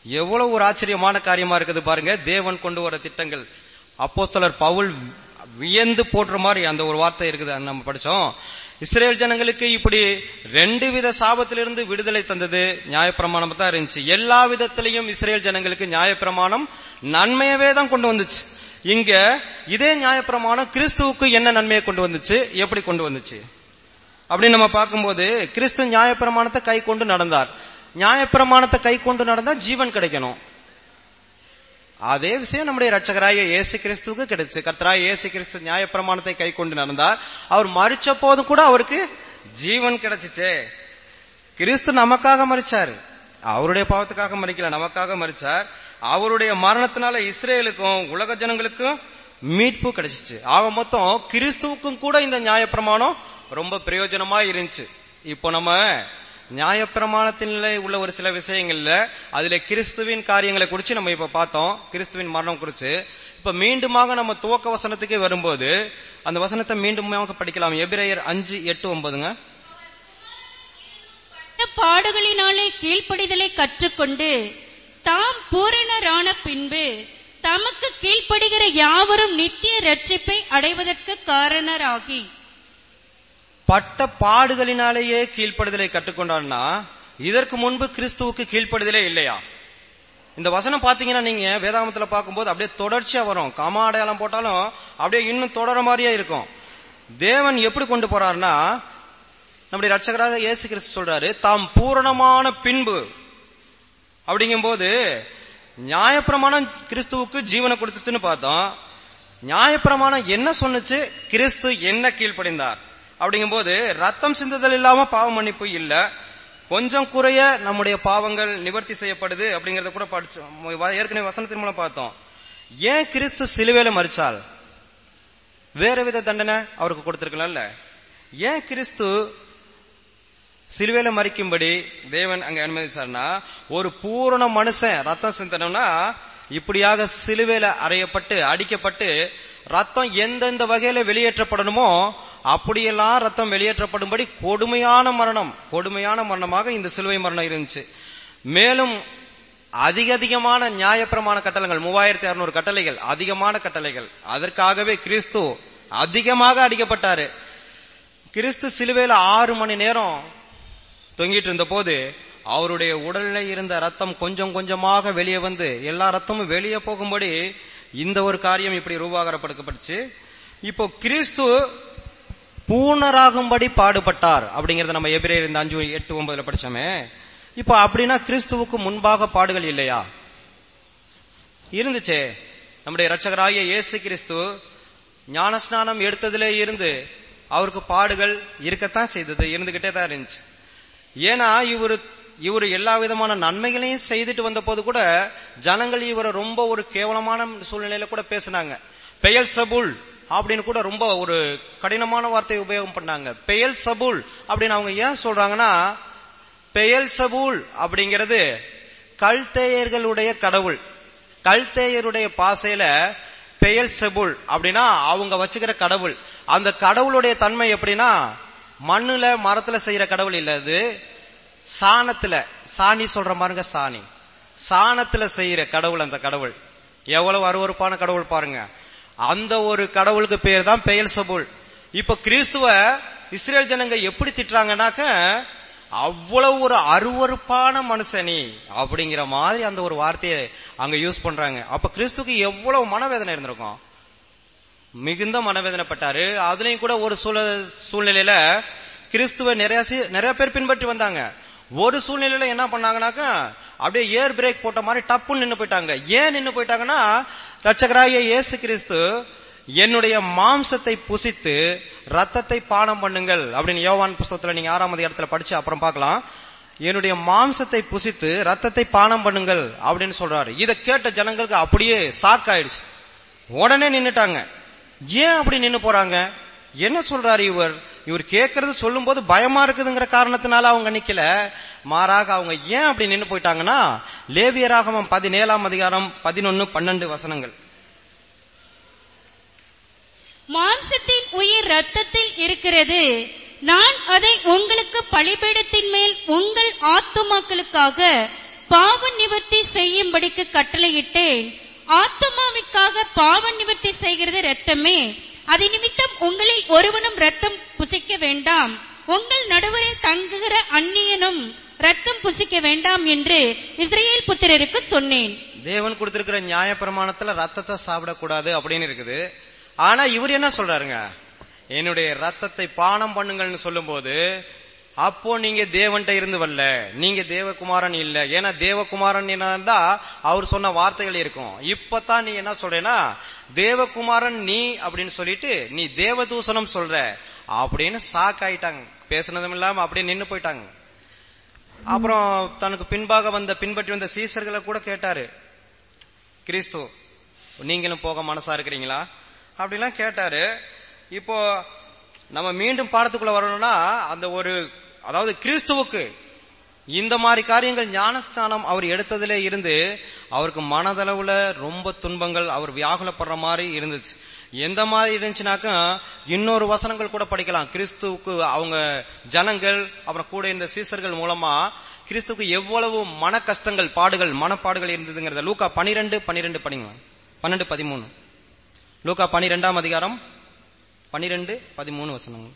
எவ்வளவு ஒரு ஆச்சரியமான காரியமா இருக்குது பாருங்க தேவன் கொண்டு வர திட்டங்கள் அப்போஸ்தலர் பவுல் வியந்து போடுற மாதிரி அந்த ஒரு வார்த்தை இருக்குது அது நம்ம படிச்சோம் இஸ்ரேல் ஜனங்களுக்கு இப்படி ரெண்டு வித சாபத்திலிருந்து விடுதலை தந்தது நியாயப்பிரமாணம் தான் இருந்துச்சு எல்லா விதத்திலையும் இஸ்ரேல் ஜனங்களுக்கு நியாயப்பிரமாணம் நன்மையவே தான் கொண்டு வந்துச்சு இங்க இதே நியாயப்பிரமாணம் கிறிஸ்துவுக்கு என்ன நன்மையை கொண்டு வந்துச்சு எப்படி கொண்டு வந்துச்சு அப்படின்னு நம்ம பார்க்கும்போது கிறிஸ்து நியாயப்பிரமாணத்தை கை கொண்டு நடந்தார் நியாயப்பிரமாணத்தை கை கொண்டு நடந்தா ஜீவன் கிடைக்கணும் அதே விஷயம் நம்முடைய ரட்சகராய இயேசு கிறிஸ்துவுக்கு கிடைச்சு கர்த்தராய இயேசு கிறிஸ்து நியாயப்பிரமாணத்தை கை கொண்டு நடந்தார் அவர் மறிச்ச போதும் கூட அவருக்கு ஜீவன் கிடைச்சிச்சே கிறிஸ்து நமக்காக மறிச்சாரு அவருடைய பாவத்துக்காக மறிக்கல நமக்காக மறிச்சார் அவருடைய மரணத்தினால இஸ்ரேலுக்கும் உலக ஜனங்களுக்கும் மீட்பு கிடைச்சிச்சு ஆக மொத்தம் கிறிஸ்துவுக்கும் கூட இந்த நியாயப்பிரமாணம் ரொம்ப பிரயோஜனமா இருந்துச்சு இப்போ நம்ம நியாயப்பிரமாணத்தில உள்ள ஒரு சில விஷயங்கள்ல அதுல கிறிஸ்துவின் காரியங்களை குறிச்சு நம்ம இப்ப பார்த்தோம் கிறிஸ்துவின் மரணம் குறிச்சு இப்ப மீண்டுமாக நம்ம துவக்க வசனத்துக்கே வரும்போது அந்த வசனத்தை மீண்டுமாக படிக்கலாம் எபிரேயர் அஞ்சு எட்டு ஒன்பதுங்க பாடுகளினாலே கீழ்ப்படிதலை கற்றுக்கொண்டு தாம் பூரணரான பின்பு தமக்கு கீழ்ப்படுகிற யாவரும் நித்திய ரட்சிப்பை அடைவதற்கு காரணராகி பட்ட பாடுகளினாலேயே கீழ்ப்படுதலை கற்றுக்கொண்டான்னா இதற்கு முன்பு கிறிஸ்துவுக்கு கீழ்ப்படுதலே இல்லையா இந்த வசனம் பாத்தீங்கன்னா நீங்க வேதாகமத்துல பார்க்கும்போது அப்படியே தொடர்ச்சியா வரும் காமா அடையாளம் போட்டாலும் அப்படியே இன்னும் தொடர மாதிரியே இருக்கும் தேவன் எப்படி கொண்டு போறாருன்னா நம்முடைய ரட்சகராக இயேசு கிறிஸ்து சொல்றாரு தாம் பூரணமான பின்பு அப்படிங்கும்போது நியாயப்பிரமாணம் கிறிஸ்துவுக்கு ஜீவனை கொடுத்துச்சுன்னு பார்த்தோம் நியாயப்பிரமாணம் என்ன சொன்னுச்சு கிறிஸ்து என்ன கீழ்ப்படிந்தார் அப்படிங்கும்போது ரத்தம் சிந்துதல் இல்லாம பாவ மன்னிப்பு இல்ல கொஞ்சம் குறைய நம்முடைய பாவங்கள் நிவர்த்தி செய்யப்படுது அப்படிங்கறத கூட படிச்சோம் ஏற்கனவே வசனத்தின் மூலம் பார்த்தோம் ஏன் கிறிஸ்து சிலுவையில மறிச்சால் வேற வித தண்டனை அவருக்கு கொடுத்திருக்கலாம்ல ஏன் கிறிஸ்து சிலுவையில மறிக்கும்படி தேவன் அங்க அனுமதிச்சார்னா ஒரு பூரண மனுஷன் ரத்தம் சிந்தனம்னா இப்படியாக சிலுவையில அறையப்பட்டு அடிக்கப்பட்டு ரத்தம் எந்தெந்த வகையில வெளியேற்றப்படணுமோ அப்படியெல்லாம் ரத்தம் வெளியேற்றப்படும்படி கொடுமையான மரணம் கொடுமையான மரணமாக இந்த சிலுவை மரணம் இருந்துச்சு மேலும் அதிக அதிகமான நியாயப்பிரமாண கட்டளைகள் மூவாயிரத்தி அறுநூறு கட்டளைகள் அதிகமான கட்டளைகள் அதற்காகவே கிறிஸ்து அதிகமாக அடிக்கப்பட்டாரு கிறிஸ்து சிலுவையில ஆறு மணி நேரம் தொங்கிட்டு இருந்த போது அவருடைய உடல்ல இருந்த ரத்தம் கொஞ்சம் கொஞ்சமாக வெளியே வந்து எல்லா ரத்தமும் வெளியே போகும்படி இந்த ஒரு காரியம் இப்படி ரூபாகரப்படுத்தப்பட்டுச்சு இப்போ கிறிஸ்து பூர்ணராகும்படி பாடுபட்டார் அப்படிங்கறத நம்ம எபிரேயர் இந்த அஞ்சு எட்டு ஒன்பதுல படிச்சோமே இப்போ அப்படின்னா கிறிஸ்துவுக்கு முன்பாக பாடுகள் இல்லையா இருந்துச்சே நம்முடைய ரட்சகராகிய இயேசு கிறிஸ்து ஞானஸ்நானம் எடுத்ததிலே இருந்து அவருக்கு பாடுகள் இருக்கத்தான் செய்தது இருந்துகிட்டே தான் இருந்துச்சு ஏன்னா இவரு இவர் எல்லா விதமான நன்மைகளையும் செய்துட்டு வந்த போது கூட ஜனங்கள் இவரை ரொம்ப ஒரு கேவலமான சூழ்நிலையில கூட பேசினாங்க பெயல் சபுல் அப்படின்னு கூட ரொம்ப ஒரு கடினமான வார்த்தையை உபயோகம் பண்ணாங்க பெயல் சபுல் அப்படின்னு அவங்க ஏன் சொல்றாங்கன்னா பெயல் சபூல் அப்படிங்கிறது கல்தேயர்களுடைய கடவுள் கல்தேயருடைய பாசையில பெயல் செபுல் அப்படின்னா அவங்க வச்சுக்கிற கடவுள் அந்த கடவுளுடைய தன்மை எப்படின்னா மண்ணுல மரத்துல செய்யற கடவுள் இல்ல அது சாணத்துல சாணி சொல்ற பாருங்க சாணி சாணத்துல செய்யற கடவுள் அந்த கடவுள் எவ்வளவு அருவறுப்பான கடவுள் பாருங்க அந்த ஒரு கடவுளுக்கு பேர் தான் பெயல் சபுல் இப்ப கிறிஸ்துவ இஸ்ரேல் ஜனங்க எப்படி திட்டுறாங்கன்னாக்க அவ்வளவு ஒரு அருவறுப்பான மனுஷனி அப்படிங்கிற மாதிரி அந்த ஒரு வார்த்தையை அங்க யூஸ் பண்றாங்க அப்ப கிறிஸ்துக்கு எவ்வளவு மனவேதனை இருந்திருக்கும் மிகுந்த மனவேதனைப்பட்டாரு அதுலயும் கூட ஒரு சூழ சூழ்நிலையில கிறிஸ்துவ நிறைய சி- நிறைய பேர் பின்பற்றி வந்தாங்க ஒரு சூழ்நிலையில என்ன பண்ணாங்கன்னாக்கா அப்படியே ஏர் பிரேக் போட்ட மாதிரி டப்புன்னு நின்னு போயிட்டாங்க ஏன் நின்னு போயிட்டாங்கன்னா ரட்சகராகிய இயேசு கிறிஸ்து என்னுடைய மாம்சத்தை புசித்து ரத்தத்தை பானம் பண்ணுங்கள் அப்படின்னு யோவான் புஸ்தகத்துல நீங்க ஆறாம் அதிகாரத்துல படிச்சு அப்புறம் பார்க்கலாம் என்னுடைய மாம்சத்தை புசித்து ரத்தத்தை பானம் பண்ணுங்கள் அப்படின்னு சொல்றாரு இதை கேட்ட ஜனங்களுக்கு அப்படியே சாக் ஆயிடுச்சு உடனே நின்னுட்டாங்க ஏன் அப்படி நின்னு போறாங்க என்ன சொல்றாரு இவர் இவர் கேட்கறது சொல்லும் போது பயமா இருக்குதுங்கிற காரணத்தினால அவங்க நிக்கல மாறாக அவங்க ஏன் அப்படி நின்னு போயிட்டாங்கன்னா லேவியராகமம் பதினேழாம் அதிகாரம் பதினொன்னு பன்னெண்டு வசனங்கள் மாம்சத்தின் உயிர் ரத்தத்தில் இருக்கிறது நான் அதை உங்களுக்கு பலிபீடத்தின் மேல் உங்கள் ஆத்துமாக்களுக்காக பாவ நிவர்த்தி செய்யும்படிக்கு கட்டளையிட்டேன் ஆத்துமாவிற்காக பாவ நிவர்த்தி செய்கிறது ரத்தமே அது நிமித்தம் உங்களில் ஒருவனும் ரத்தம் புசிக்க வேண்டாம் உங்கள் நடுவரே தங்குகிற அந்நியனும் ரத்தம் புசிக்க வேண்டாம் என்று இஸ்ரேல் புத்திரருக்கு சொன்னேன் தேவன் கொடுத்திருக்கிற நியாய பிரமாணத்துல ரத்தத்தை சாப்பிடக்கூடாது அப்படின்னு இருக்குது ஆனா இவர் என்ன சொல்றாருங்க என்னுடைய ரத்தத்தை பானம் பண்ணுங்கள்னு சொல்லும்போது அப்போ நீங்க தேவன்கிட்ட இருந்து வரல நீங்க தேவகுமாரன் இல்ல ஏன்னா தேவகுமாரன் இருந்தா அவர் சொன்ன வார்த்தைகள் இருக்கும் இப்பதான் நீ என்ன சொல்றேன்னா தேவகுமாரன் நீ அப்படின்னு சொல்லிட்டு நீ தேவதூசணம் சொல்ற அப்படின்னு ஷாக் ஆயிட்டாங்க பேசுனதும் இல்லாம அப்படியே நின்னு போயிட்டாங்க அப்புறம் தனக்கு பின்பாக வந்த பின்பற்றி வந்த சீசர்களை கூட கேட்டாரு கிறிஸ்து நீங்களும் போக மனசா இருக்கிறீங்களா அப்படிலாம் கேட்டாரு இப்போ நம்ம மீண்டும் பாடத்துக்குள்ள வரணும்னா அந்த ஒரு அதாவது கிறிஸ்துவுக்கு இந்த மாதிரி காரியங்கள் ஞானஸ்தானம் அவர் எடுத்ததுல இருந்து அவருக்கு மனதளவுல ரொம்ப துன்பங்கள் அவர் வியாகுலப்படுற மாதிரி இருந்துச்சு எந்த மாதிரி இருந்துச்சுனாக்கா இன்னொரு வசனங்கள் கூட படிக்கலாம் கிறிஸ்துவுக்கு அவங்க ஜனங்கள் அப்புறம் கூட இந்த சீசர்கள் மூலமா கிறிஸ்துவுக்கு எவ்வளவு மன கஷ்டங்கள் பாடுகள் மனப்பாடுகள் இருந்ததுங்கிறத லூக்கா பனிரெண்டு பனிரெண்டு படிங்க பன்னெண்டு பதிமூணு லூக்கா பனிரெண்டாம் அதிகாரம் பனிரெண்டு பதிமூணு வசனங்கள்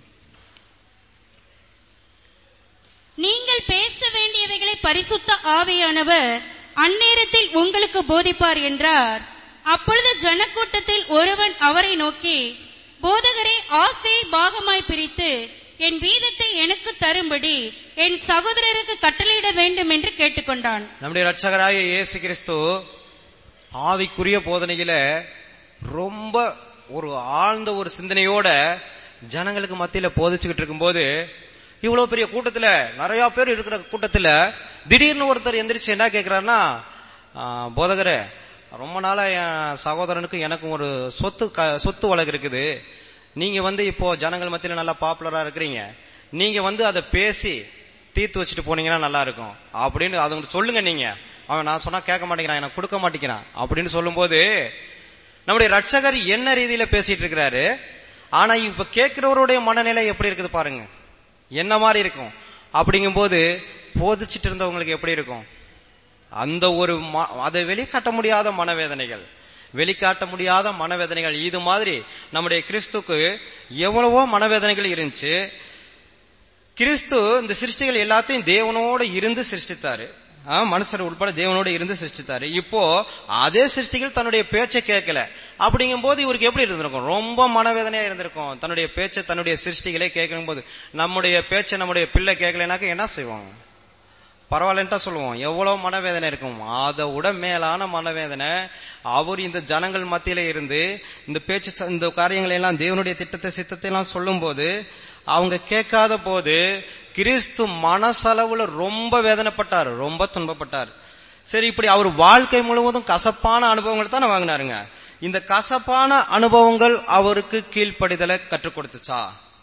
நீங்கள் பேச வேண்டியவைகளை பரிசுத்த ஆவியானவர் அந்நேரத்தில் உங்களுக்கு போதிப்பார் என்றார் அப்பொழுது ஜனக்கூட்டத்தில் ஒருவன் அவரை நோக்கி போதகரே ஆஸ்தியை பாகமாய் பிரித்து என் வீதத்தை எனக்கு தரும்படி என் சகோதரருக்கு கட்டளையிட வேண்டும் என்று கேட்டுக்கொண்டான் நம்முடைய ரட்சகராய இயேசு கிறிஸ்து ஆவிக்குரிய போதனையில ரொம்ப ஒரு ஆழ்ந்த ஒரு சிந்தனையோட ஜனங்களுக்கு மத்தியில போதிச்சுக்கிட்டு இருக்கும்போது இவ்வளவு பெரிய கூட்டத்துல நிறைய பேர் இருக்கிற கூட்டத்துல திடீர்னு ஒருத்தர் எந்திரிச்சு என்ன கேக்குறாருன்னா "ஆ, போதகரே ரொம்ப நாளா என் சகோதரனுக்கும் எனக்கும் ஒரு சொத்து க- சொத்து வழக்கு இருக்குது நீங்க வந்து இப்போ ஜனங்கள் மத்தியில நல்லா பாப்புலரா இருக்கிறீங்க நீங்க வந்து அதை பேசி தீர்த்து வச்சுட்டு போனீங்கன்னா நல்லா இருக்கும் அப்படின்னு அதை சொல்லுங்க நீங்க அவன் நான் சொன்னா கேட்க மாட்டேங்கிறான் எனக்கு கொடுக்க மாட்டேங்கிறான் அப்படின்னு சொல்லும்போது நம்முடைய ரட்சகர் என்ன ரீதியில பேசிட்டு இருக்கிறாரு ஆனா இப்ப கேட்கிறவருடைய மனநிலை எப்படி இருக்குது பாருங்க என்ன மாதிரி இருக்கும் அப்படிங்கும்போது போதிச்சிட்டு இருந்தவங்களுக்கு எப்படி இருக்கும் அந்த ஒரு ம- அதை வெளிக்காட்ட முடியாத மனவேதனைகள் வெளிக்காட்ட முடியாத மனவேதனைகள் இது மாதிரி நம்முடைய கிறிஸ்துக்கு எவ்வளவோ மனவேதனைகள் இருந்துச்சு கிறிஸ்து இந்த சிருஷ்டிகள் எல்லாத்தையும் தேவனோட இருந்து சிருஷ்டித்தாரு ஆ, மனுஷர் உட்பட தேவனோட இருந்து சிருஷ்டித்தாரு இப்போ அதே சிருஷ்டிகள் தன்னுடைய பேச்சை கேட்கல அப்படிங்கும் போது இவருக்கு எப்படி இருந்திருக்கும் ரொம்ப மனவேதனையா இருந்திருக்கும் தன்னுடைய பேச்சை தன்னுடைய சிருஷ்டிகளே கேட்கும் போது நம்முடைய பேச்சை நம்முடைய பிள்ளை கேட்கலனாக்க என்ன செய்வாங்க பரவாயில்லன்ட்டா சொல்லுவோம் எவ்வளவு மனவேதனை இருக்கும் அதை விட மேலான மனவேதனை அவர் இந்த ஜனங்கள் மத்தியில இருந்து இந்த பேச்சு ச- இந்த காரியங்களை எல்லாம் தேவனுடைய திட்டத்தை சித்தத்தை எல்லாம் சொல்லும் போது அவங்க கேட்காத போது கிறிஸ்து மனசளவுல ரொம்ப வேதனைப்பட்டார் ரொம்ப துன்பப்பட்டார் சரி இப்படி அவர் வாழ்க்கை முழுவதும் கசப்பான அனுபவங்கள் தானே வாங்கினாருங்க இந்த கசப்பான அனுபவங்கள் அவருக்கு கீழ்ப்படிதலை கற்றுக் கொடுத்துச்சா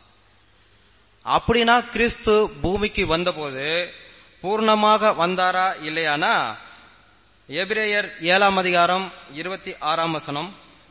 அப்படின்னா கிறிஸ்து பூமிக்கு வந்தபோது பூர்ணமாக வந்தாரா இல்லையானா எபிரேயர் ஏழாம் அதிகாரம் இருபத்தி ஆறாம் வசனம்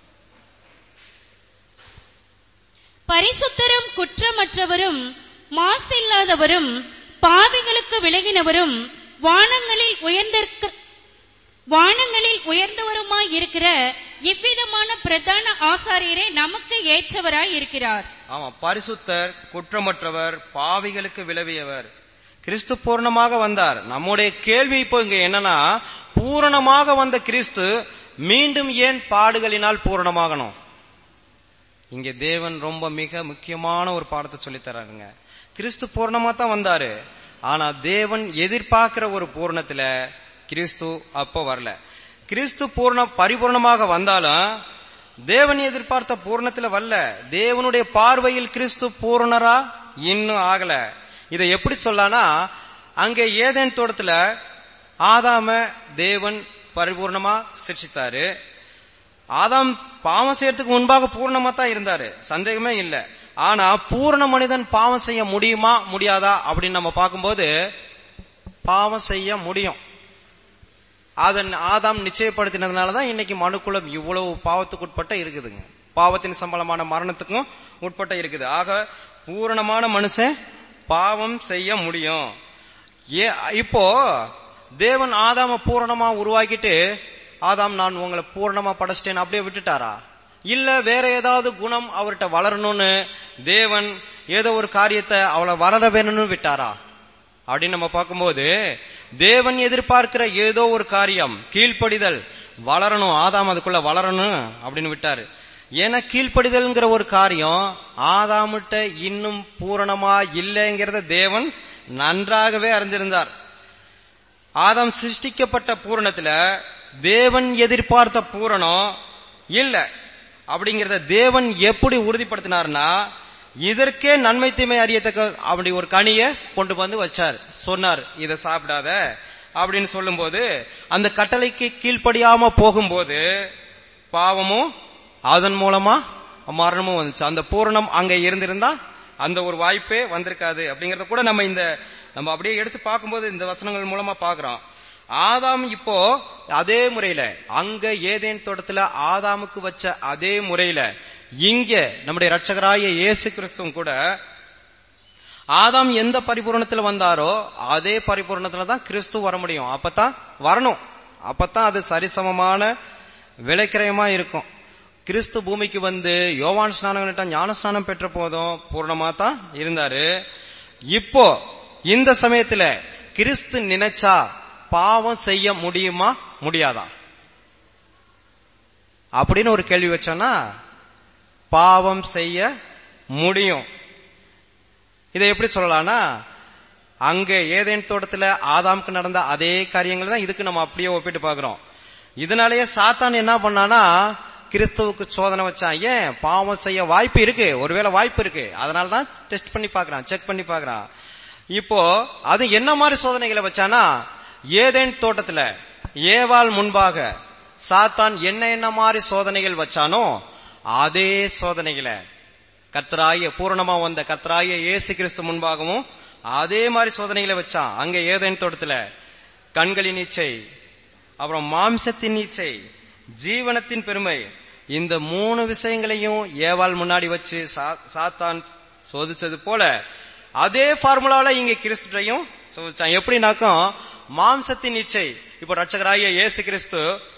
பரிசுத்தரும் குற்றமற்றவரும் மாசில்லாதவரும் பாவிகளுக்கு விலகினவரும் வானங்களில் உயர்ந்திருக்க வானங்களில் உயர்ந்தவருமாய் இருக்கிற இவ்விதமான பிரதான ஆசாரியரே நமக்கு ஏற்றவராய் இருக்கிறார் ஆமா பரிசுத்தர் குற்றமற்றவர் பாவிகளுக்கு விளவியவர் கிறிஸ்து பூர்ணமாக வந்தார் நம்முடைய கேள்வி இப்போ இங்க என்னன்னா பூரணமாக வந்த கிறிஸ்து மீண்டும் ஏன் பாடுகளினால் பூரணமாகணும் இங்க தேவன் ரொம்ப மிக முக்கியமான ஒரு பாடத்தை சொல்லித் தர்றாருங்க கிறிஸ்து பூர்ணமா தான் வந்தாரு ஆனா தேவன் எதிர்பார்க்கிற ஒரு பூரணத்துல கிறிஸ்து அப்போ வரல கிறிஸ்து பூர்ண பரிபூர்ணமாக வந்தாலும் தேவன் எதிர்பார்த்த பூர்ணத்துல வரல தேவனுடைய பார்வையில் கிறிஸ்து பூரணரா இன்னும் ஆகல இதை எப்படி சொல்லானா அங்கே ஏதேன் தோட்டத்துல ஆதாம தேவன் பரிபூர்ணமா சிருஷ்டித்தாரு ஆதாம் பாவம் செய்யறதுக்கு முன்பாக பூர்ணமா தான் இருந்தாரு சந்தேகமே இல்ல ஆனா பூரண மனிதன் பாவம் செய்ய முடியுமா முடியாதா அப்படின்னு நம்ம பார்க்கும்போது பாவம் செய்ய முடியும் அதன் ஆதாம் நிச்சயப்படுத்தினதுனாலதான் இன்னைக்கு மனுக்குலம் இவ்வளவு பாவத்துக்கு உட்பட்ட இருக்குதுங்க பாவத்தின் சம்பளமான மரணத்துக்கும் உட்பட்ட இருக்குது ஆக பூரணமான மனுஷன் பாவம் செய்ய முடியும் ஏ இப்போ தேவன் ஆதாம பூரணமா உருவாக்கிட்டு ஆதாம் நான் உங்களை பூரணமா படைச்சிட்டேன் அப்படியே விட்டுட்டாரா இல்ல வேற ஏதாவது குணம் அவர்கிட்ட வளரணும்னு தேவன் ஏதோ ஒரு காரியத்தை அவளை வளர வேணும்னு விட்டாரா அப்படின்னு நம்ம பார்க்கும்போது தேவன் எதிர்பார்க்கிற ஏதோ ஒரு காரியம் கீழ்ப்படிதல் வளரணும் ஆதாம் அதுக்குள்ள வளரணும் அப்படின்னு விட்டாரு ஏன்னா கீழ்ப்படிதல்ங்கிற ஒரு காரியம் ஆதாமிட்ட இன்னும் பூரணமா இல்லைங்கிறத தேவன் நன்றாகவே அறிந்திருந்தார் ஆதாம் சிருஷ்டிக்கப்பட்ட பூரணத்துல தேவன் எதிர்பார்த்த பூரணம் இல்ல அப்படிங்கறத தேவன் எப்படி உறுதிப்படுத்தினார்னா இதற்கே நன்மை தீமை அறியத்தக்க அப்படி ஒரு கனியை கொண்டு வந்து வச்சார் சொன்னார் இதை சாப்பிடாத அப்படின்னு சொல்லும்போது அந்த கட்டளைக்கு கீழ்ப்படியாம போகும்போது பாவமும் அதன் மூலமா மரணமும் வந்துச்சு அந்த பூரணம் அங்க இருந்திருந்தா அந்த ஒரு வாய்ப்பே வந்திருக்காது அப்படிங்கறத கூட நம்ம இந்த நம்ம அப்படியே எடுத்து பார்க்கும்போது இந்த வசனங்கள் மூலமா பாக்குறோம் ஆதாம் இப்போ அதே முறையில அங்க ஏதேன் தோட்டத்துல ஆதாமுக்கு வச்ச அதே முறையில இங்க நம்முடைய ரட்சகராய இயேசு கிறிஸ்துவும் கூட ஆதாம் எந்த பரிபூரணத்துல வந்தாரோ அதே பரிபூரணத்துல தான் கிறிஸ்து வர முடியும் அப்பதான் வரணும் அப்பதான் அது சரிசமமான விலைக்கிரயமா இருக்கும் கிறிஸ்து பூமிக்கு வந்து யோவான் ஸ்நானம் ஞான ஸ்நானம் பெற்ற போதும் பூர்ணமா தான் இருந்தாரு இப்போ இந்த சமயத்துல கிறிஸ்து நினைச்சா பாவம் செய்ய முடியுமா முடியாதா அப்படின்னு ஒரு கேள்வி வச்சோன்னா பாவம் செய்ய முடியும் இதை எப்படி சொல்லலாம்னா அங்க ஏதேன் தோட்டத்துல ஆதாமுக்கு நடந்த அதே காரியங்கள் தான் இதுக்கு நம்ம அப்படியே ஒப்பிட்டு பாக்குறோம் இதனாலேயே சாத்தான் என்ன பண்ணானா கிறிஸ்துவுக்கு சோதனை வச்சான் ஏன் பாவம் செய்ய வாய்ப்பு இருக்கு ஒருவேளை வாய்ப்பு இருக்கு அதனால தான் டெஸ்ட் பண்ணி பாக்குறான் செக் பண்ணி பாக்குறான் இப்போ அது என்ன மாதிரி சோதனைகளை வச்சானா ஏதேன் தோட்டத்துல ஏவாள் முன்பாக சாத்தான் என்ன என்ன மாதிரி சோதனைகள் வச்சானோ அதே சோதனைகளை கர்த்தராய பூரணமா வந்த கர்த்தராய இயேசு கிறிஸ்து முன்பாகவும் அதே மாதிரி சோதனைகளை வச்சான் அங்க ஏதேன் தோட்டத்துல கண்களின் இச்சை அப்புறம் மாம்சத்தின் இச்சை ஜீவனத்தின் பெருமை இந்த மூணு விஷயங்களையும் ஏவாள் முன்னாடி வச்சு சாத்தான் சோதிச்சது போல அதே ஃபார்முலால இங்க கிறிஸ்துவையும் சோதிச்சான் எப்படின்னாக்கும் மாம்சத்தின் இச்சை இப்ப ரட்சகராய இயேசு கிறிஸ்து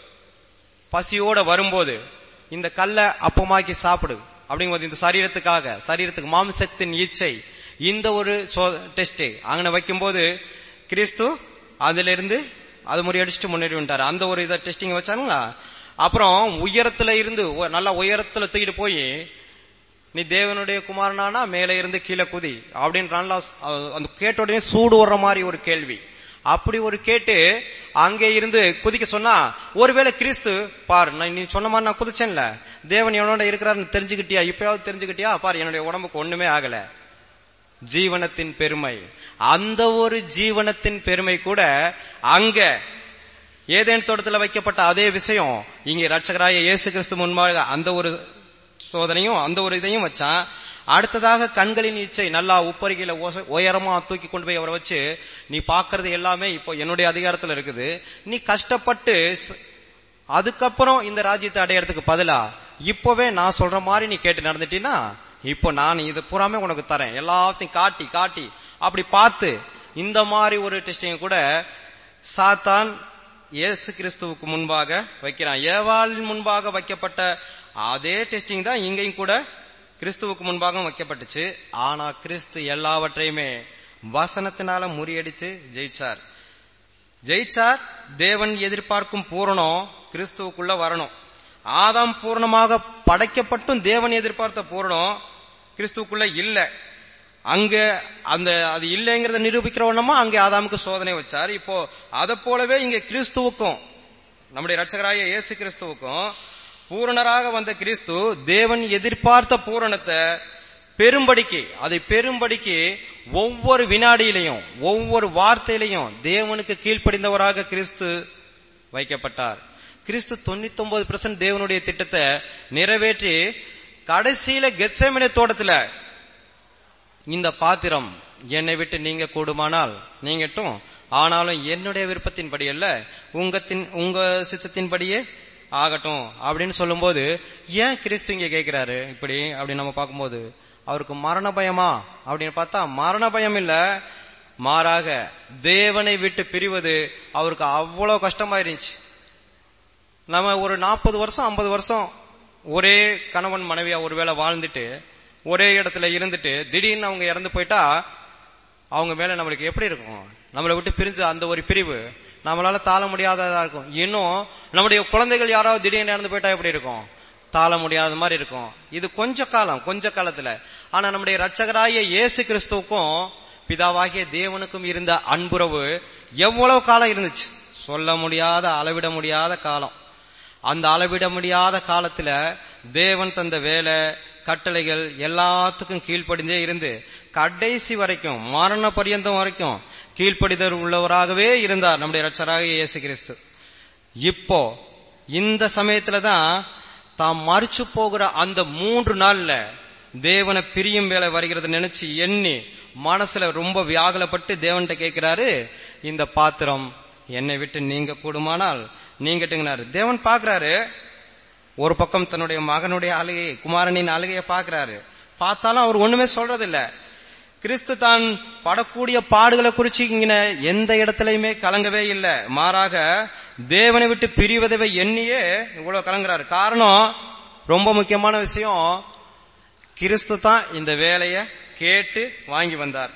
பசியோட வரும்போது இந்த கல்லை அப்பமாக்கி சாப்பிடு அப்படிங்கும்போது இந்த சரீரத்துக்காக சரீரத்துக்கு மாம்சத்தின் ஈச்சை இந்த ஒரு டெஸ்ட் அங்கன வைக்கும்போது கிறிஸ்து அதுல இருந்து அது முறியடிச்சுட்டு முன்னேறி வந்துட்டாரு அந்த ஒரு இதை டெஸ்டிங் வச்சாங்களா அப்புறம் உயரத்துல இருந்து நல்லா உயரத்துல தூக்கிட்டு போய் நீ தேவனுடைய குமாரனானா மேல இருந்து கீழே குதி அப்படின்னு நல்லா அந்த கேட்ட உடனே சூடு வர்ற மாதிரி ஒரு கேள்வி அப்படி ஒரு கேட்டு அங்கே இருந்து குதிக்க சொன்னா ஒருவேளை கிறிஸ்து பார் நீ சொன்ன மாதிரி நான் குதிச்சேன்ல தேவன் என்னோட இருக்கிறாருன்னு தெரிஞ்சுக்கிட்டியா இப்பயாவது தெரிஞ்சுக்கிட்டியா பார் என்னுடைய உடம்புக்கு ஒண்ணுமே ஆகல ஜீவனத்தின் பெருமை அந்த ஒரு ஜீவனத்தின் பெருமை கூட அங்க ஏதேன் தோட்டத்தில் வைக்கப்பட்ட அதே விஷயம் இங்கே ரட்சகராய இயேசு கிறிஸ்து முன்பாக அந்த ஒரு சோதனையும் அந்த ஒரு இதையும் வச்சான் அடுத்ததாக கண்களின் இச்சை நல்லா உப்பரிகையில உயரமா தூக்கி கொண்டு போய் அவரை வச்சு நீ பாக்குறது எல்லாமே இப்போ என்னுடைய அதிகாரத்துல இருக்குது நீ கஷ்டப்பட்டு அதுக்கப்புறம் இந்த ராஜ்யத்தை அடையறதுக்கு பதிலா இப்பவே நான் சொல்ற மாதிரி நீ கேட்டு நடந்துட்டீன்னா இப்போ நான் இது பூராமே உனக்கு தரேன் எல்லாத்தையும் காட்டி காட்டி அப்படி பார்த்து இந்த மாதிரி ஒரு டெஸ்டிங் கூட சாத்தான் இயேசு கிறிஸ்துவுக்கு முன்பாக வைக்கிறான் ஏவாளின் முன்பாக வைக்கப்பட்ட அதே டெஸ்டிங் தான் இங்கேயும் கூட கிறிஸ்துவுக்கு முன்பாக வைக்கப்பட்டுச்சு ஆனா கிறிஸ்து எல்லாவற்றையுமே வசனத்தினால முறியடிச்சு ஜெயிச்சார் ஜெயிச்சார் தேவன் எதிர்பார்க்கும் பூரணம் கிறிஸ்துவுக்குள்ள வரணும் ஆதாம் பூர்ணமாக படைக்கப்பட்டும் தேவன் எதிர்பார்த்த பூரணம் கிறிஸ்துவுக்குள்ள இல்ல அங்க அந்த அது இல்லைங்கிறத நிரூபிக்கிறவனமா அங்கே ஆதாமுக்கு சோதனை வச்சார் இப்போ அதை போலவே இங்க கிறிஸ்துவுக்கும் நம்முடைய ரட்சகராய இயேசு கிறிஸ்துவுக்கும் பூரணராக வந்த கிறிஸ்து தேவன் எதிர்பார்த்த பூரணத்தை பெரும்படிக்கு அதை பெரும்படிக்கு ஒவ்வொரு வினாடியிலையும் ஒவ்வொரு வார்த்தையிலையும் தேவனுக்கு கீழ்ப்படிந்தவராக கிறிஸ்து வைக்கப்பட்டார் கிறிஸ்து தொண்ணூத்தி ஒன்பது பெர்சன்ட் தேவனுடைய திட்டத்தை நிறைவேற்றி கடைசியில கெச்சமின தோட்டத்துல இந்த பாத்திரம் என்னை விட்டு நீங்க கூடுமானால் நீங்கட்டும் ஆனாலும் என்னுடைய விருப்பத்தின்படி அல்ல உங்கத்தின் உங்க சித்தத்தின்படியே ஆகட்டும் அப்படின்னு சொல்லும்போது ஏன் கிறிஸ்து இங்க கேட்கிறாரு இப்படி அப்படின்னு நம்ம பார்க்கும்போது அவருக்கு மரண பயமா அப்படின்னு பார்த்தா மரண பயம் இல்ல மாறாக தேவனை விட்டு பிரிவது அவருக்கு அவ்வளவு கஷ்டமா இருந்துச்சு நம்ம ஒரு நாற்பது வருஷம் ஐம்பது வருஷம் ஒரே கணவன் மனைவியா ஒருவேளை வாழ்ந்துட்டு ஒரே இடத்துல இருந்துட்டு திடீர்னு அவங்க இறந்து போயிட்டா அவங்க மேல நம்மளுக்கு எப்படி இருக்கும் நம்மளை விட்டு பிரிஞ்ச அந்த ஒரு பிரிவு நம்மளால தாழ முடியாததா இருக்கும் இன்னும் நம்முடைய குழந்தைகள் யாராவது திடீர்னு இறந்து போயிட்டா எப்படி இருக்கும் தாழ முடியாத மாதிரி இருக்கும் இது கொஞ்ச காலம் கொஞ்ச காலத்துல ஆனா நம்முடைய ரட்சகராகிய இயேசு கிறிஸ்துவுக்கும் பிதாவாகிய தேவனுக்கும் இருந்த அன்புறவு எவ்வளவு காலம் இருந்துச்சு சொல்ல முடியாத அளவிட முடியாத காலம் அந்த அளவிட முடியாத காலத்துல தேவன் தந்த வேலை கட்டளைகள் எல்லாத்துக்கும் கீழ்ப்படிந்தே இருந்து கடைசி வரைக்கும் மரண பரியந்தம் வரைக்கும் கீழ்ப்படிதல் உள்ளவராகவே இருந்தார் நம்முடைய ரட்சராக இயேசு கிறிஸ்து இப்போ இந்த சமயத்துல தான் தாம் மறிச்சு போகிற அந்த மூன்று நாள்ல தேவனை பிரியும் வேலை வருகிறது நினைச்சு எண்ணி மனசுல ரொம்ப வியாகுலப்பட்டு தேவன்கிட்ட கேட்கிறாரு இந்த பாத்திரம் என்னை விட்டு நீங்க கூடுமானால் நீங்கட்டுங்கனாரு தேவன் பாக்குறாரு ஒரு பக்கம் தன்னுடைய மகனுடைய அழுகை குமாரனின் அழுகையை பாக்குறாரு பார்த்தாலும் அவர் ஒண்ணுமே சொல்றது இல்ல கிறிஸ்து தான் படக்கூடிய பாடுகளை குறிச்சு இங்க எந்த இடத்துலயுமே கலங்கவே இல்லை மாறாக தேவனை விட்டு பிரிவதை எண்ணியே இவ்வளவு கலங்குறாரு காரணம் ரொம்ப முக்கியமான விஷயம் கிறிஸ்து தான் இந்த வேலைய கேட்டு வாங்கி வந்தார்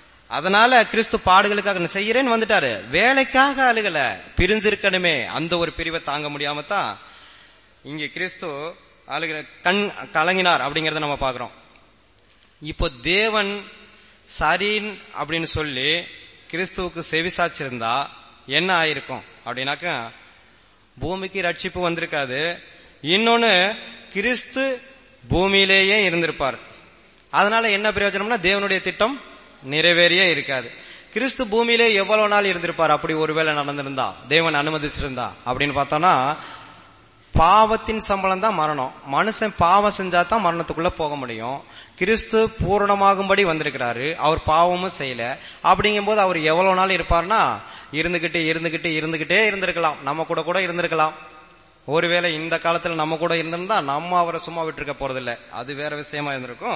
அதனால கிறிஸ்து பாடுகளுக்காக நான் செய்யறேன்னு வந்துட்டாரு வேலைக்காக அழுகல பிரிஞ்சிருக்கணுமே அந்த ஒரு பிரிவை தாங்க முடியாம தான் இங்க கிறிஸ்து அழுகிற கண் கலங்கினார் அப்படிங்கறத நம்ம பாக்குறோம் இப்போ தேவன் சரின் அப்படின்னு சொல்லி கிறிஸ்துவுக்கு செவிசாச்சிருந்தா என்ன ஆயிருக்கும் அப்படின்னாக்கா பூமிக்கு ரட்சிப்பு வந்திருக்காது இன்னொன்னு கிறிஸ்து பூமியிலேயே இருந்திருப்பார் அதனால என்ன பிரயோஜனம்னா தேவனுடைய திட்டம் நிறைவேறியே இருக்காது கிறிஸ்து பூமியிலே எவ்வளவு நாள் இருந்திருப்பார் அப்படி ஒருவேளை நடந்திருந்தா தேவன் அனுமதிச்சிருந்தா அப்படின்னு பார்த்தோம்னா பாவத்தின் சம்பளம் தான் மரணம் மனுஷன் பாவம் செஞ்சா தான் மரணத்துக்குள்ள போக முடியும் கிறிஸ்து பூரணமாகும்படி வந்திருக்கிறாரு அவர் பாவமும் செய்யல அப்படிங்கும் போது அவர் எவ்வளவு நாள் இருப்பார்னா இருந்துகிட்டு இருந்துகிட்டு இருந்துகிட்டே இருந்திருக்கலாம் நம்ம கூட கூட இருந்திருக்கலாம் ஒருவேளை இந்த காலத்துல நம்ம கூட இருந்திருந்தா நம்ம அவரை சும்மா விட்டுருக்க போறதில்ல அது வேற விஷயமா இருந்திருக்கும்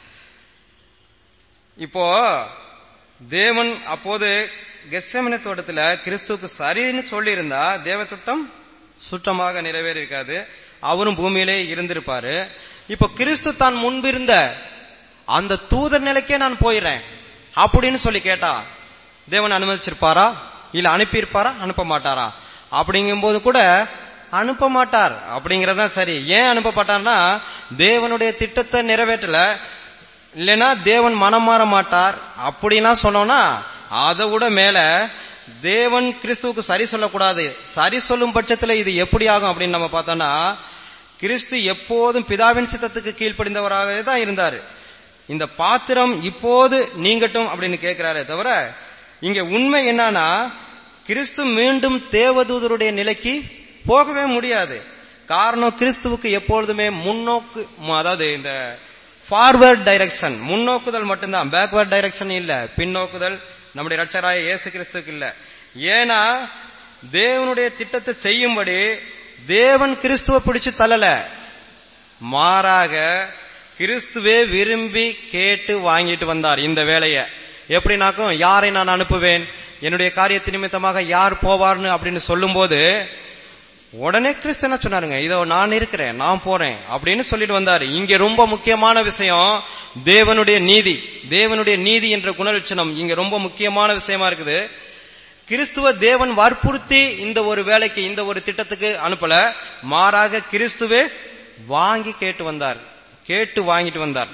இப்போ தேவன் அப்போது கெஸ்ஸமன தோட்டத்துல கிறிஸ்துவுக்கு சரின்னு சொல்லி இருந்தா தேவ திட்டம் சுத்தமாக நிறைவேறி இருக்காது அவரும் பூமியிலே இருந்திருப்பாரு இப்போ கிறிஸ்து தான் முன்பிருந்த அந்த தூதர் நிலைக்கே நான் போயிடுறேன் அப்படின்னு சொல்லி கேட்டா தேவன் அனுமதிச்சிருப்பாரா இல்ல அனுப்பியிருப்பாரா அனுப்ப மாட்டாரா அப்படிங்கும் போது கூட அனுப்ப மாட்டார் அப்படிங்கறதுதான் சரி ஏன் அனுப்ப மாட்டார்னா தேவனுடைய திட்டத்தை நிறைவேற்றல இல்லைன்னா தேவன் மனம் மாற மாட்டார் அப்படின்னா சொன்னோம்னா அதை விட மேல தேவன் கிறிஸ்துவுக்கு சரி சொல்லக்கூடாது சரி சொல்லும் பட்சத்துல இது எப்படி ஆகும் அப்படின்னு நம்ம பார்த்தோம்னா கிறிஸ்து எப்போதும் பிதாவின் சித்தத்துக்கு கீழ்ப்படிந்தவராகவே தான் இருந்தாரு இந்த பாத்திரம் இப்போது நீங்கட்டும் அப்படின்னு கேட்கிறாரே தவிர இங்க உண்மை என்னன்னா கிறிஸ்து மீண்டும் தேவதூதருடைய நிலைக்கு போகவே முடியாது காரணம் கிறிஸ்துவுக்கு எப்பொழுதுமே முன்னோக்கு அதாவது இந்த ஃபார்வர்ட் டைரக்ஷன் முன்னோக்குதல் மட்டும்தான் பேக்வர்ட் டைரக்ஷன் இல்ல பின்னோக்குதல் நம்முடைய ரட்சராய இயேசு கிறிஸ்துக்கு இல்ல ஏன்னா தேவனுடைய திட்டத்தை செய்யும்படி தேவன் கிறிஸ்துவ பிடிச்சு தள்ளல மாறாக கிறிஸ்துவே விரும்பி கேட்டு வாங்கிட்டு வந்தார் இந்த வேலைய எப்படின்னாக்கும் யாரை நான் அனுப்புவேன் என்னுடைய காரியத்து நிமித்தமாக யார் போவார்னு அப்படின்னு சொல்லும்போது உடனே கிறிஸ்து என்ன சொன்னாருங்க இதோ நான் இருக்கிறேன் நான் போறேன் அப்படின்னு சொல்லிட்டு வந்தாரு இங்க ரொம்ப முக்கியமான விஷயம் தேவனுடைய நீதி தேவனுடைய நீதி என்ற குணலட்சணம் இங்க ரொம்ப முக்கியமான விஷயமா இருக்குது கிறிஸ்துவ தேவன் வற்புறுத்தி இந்த ஒரு வேலைக்கு இந்த ஒரு திட்டத்துக்கு அனுப்பல மாறாக கிறிஸ்துவே வாங்கி கேட்டு வந்தார் கேட்டு வாங்கிட்டு வந்தார்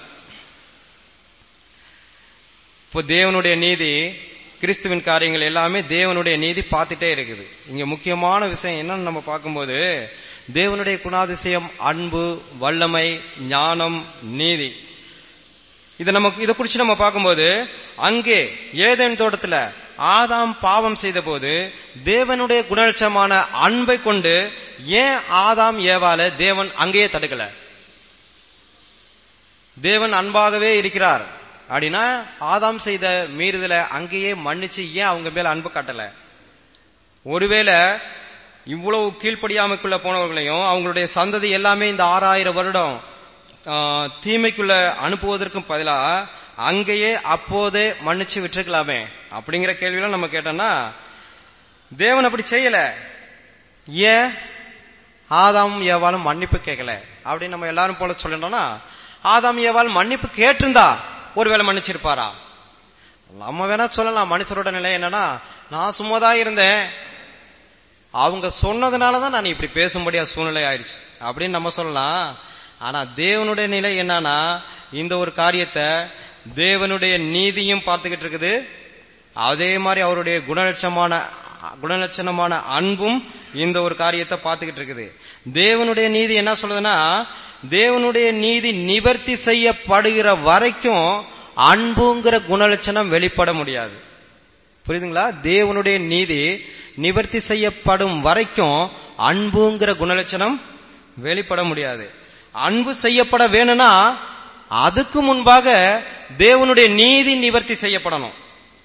இப்போ தேவனுடைய நீதி கிறிஸ்துவின் காரியங்கள் எல்லாமே தேவனுடைய நீதி பார்த்துட்டே இருக்குது இங்க முக்கியமான விஷயம் என்னன்னு நம்ம பார்க்கும்போது தேவனுடைய குணாதிசயம் அன்பு வல்லமை ஞானம் நீதி இதை நமக்கு இதை குறிச்சு நம்ம பார்க்கும்போது அங்கே ஏதேன் தோட்டத்துல ஆதாம் பாவம் செய்த போது தேவனுடைய குணலட்சமான அன்பை கொண்டு ஏன் ஆதாம் ஏவால தேவன் அங்கேயே தடுக்கல தேவன் அன்பாகவே இருக்கிறார் அப்படின்னா ஆதாம் செய்த மீறுதலை அங்கேயே மன்னிச்சு ஏன் அவங்க மேல அன்பு காட்டல ஒருவேளை இவ்வளவு கீழ்ப்படியாமைக்குள்ள போனவர்களையும் அவங்களுடைய சந்ததி எல்லாமே இந்த ஆறாயிரம் வருடம் தீமைக்குள்ள அனுப்புவதற்கும் பதிலா அங்கேயே அப்போதே மன்னிச்சு விட்டுருக்கலாமே அப்படிங்கிற கேள்வியெல்லாம் நம்ம கேட்டோம்னா தேவன் அப்படி செய்யல ஏன் ஆதாம் ஏவாலும் மன்னிப்பு கேட்கல அப்படின்னு நம்ம எல்லாரும் போல சொல்லணும்னா ஆதாம் ஏவாள் மன்னிப்பு கேட்டிருந்தா ஒருவேளை மன்னிச்சிருப்பாரா நம்ம வேணா சொல்லலாம் மனுஷரோட நிலை என்னன்னா நான் சும்மாதான் இருந்தேன் அவங்க சொன்னதுனாலதான் நான் இப்படி பேசும்படியா சூழ்நிலை ஆயிடுச்சு அப்படின்னு நம்ம சொல்லலாம் ஆனா தேவனுடைய நிலை என்னன்னா இந்த ஒரு காரியத்தை தேவனுடைய நீதியும் பார்த்துக்கிட்டு இருக்குது அதே மாதிரி அவருடைய குணலட்சமான குணலட்சணமான அன்பும் இந்த ஒரு காரியத்தை பார்த்துக்கிட்டு இருக்குது தேவனுடைய நீதி என்ன சொல்லுதுன்னா தேவனுடைய நீதி நிவர்த்தி செய்யப்படுகிற வரைக்கும் அன்புங்கிற குணலட்சணம் வெளிப்பட முடியாது புரியுதுங்களா தேவனுடைய நீதி நிவர்த்தி செய்யப்படும் வரைக்கும் அன்புங்கிற குணலட்சணம் வெளிப்பட முடியாது அன்பு செய்யப்பட வேணும்னா அதுக்கு முன்பாக தேவனுடைய நீதி நிவர்த்தி செய்யப்படணும்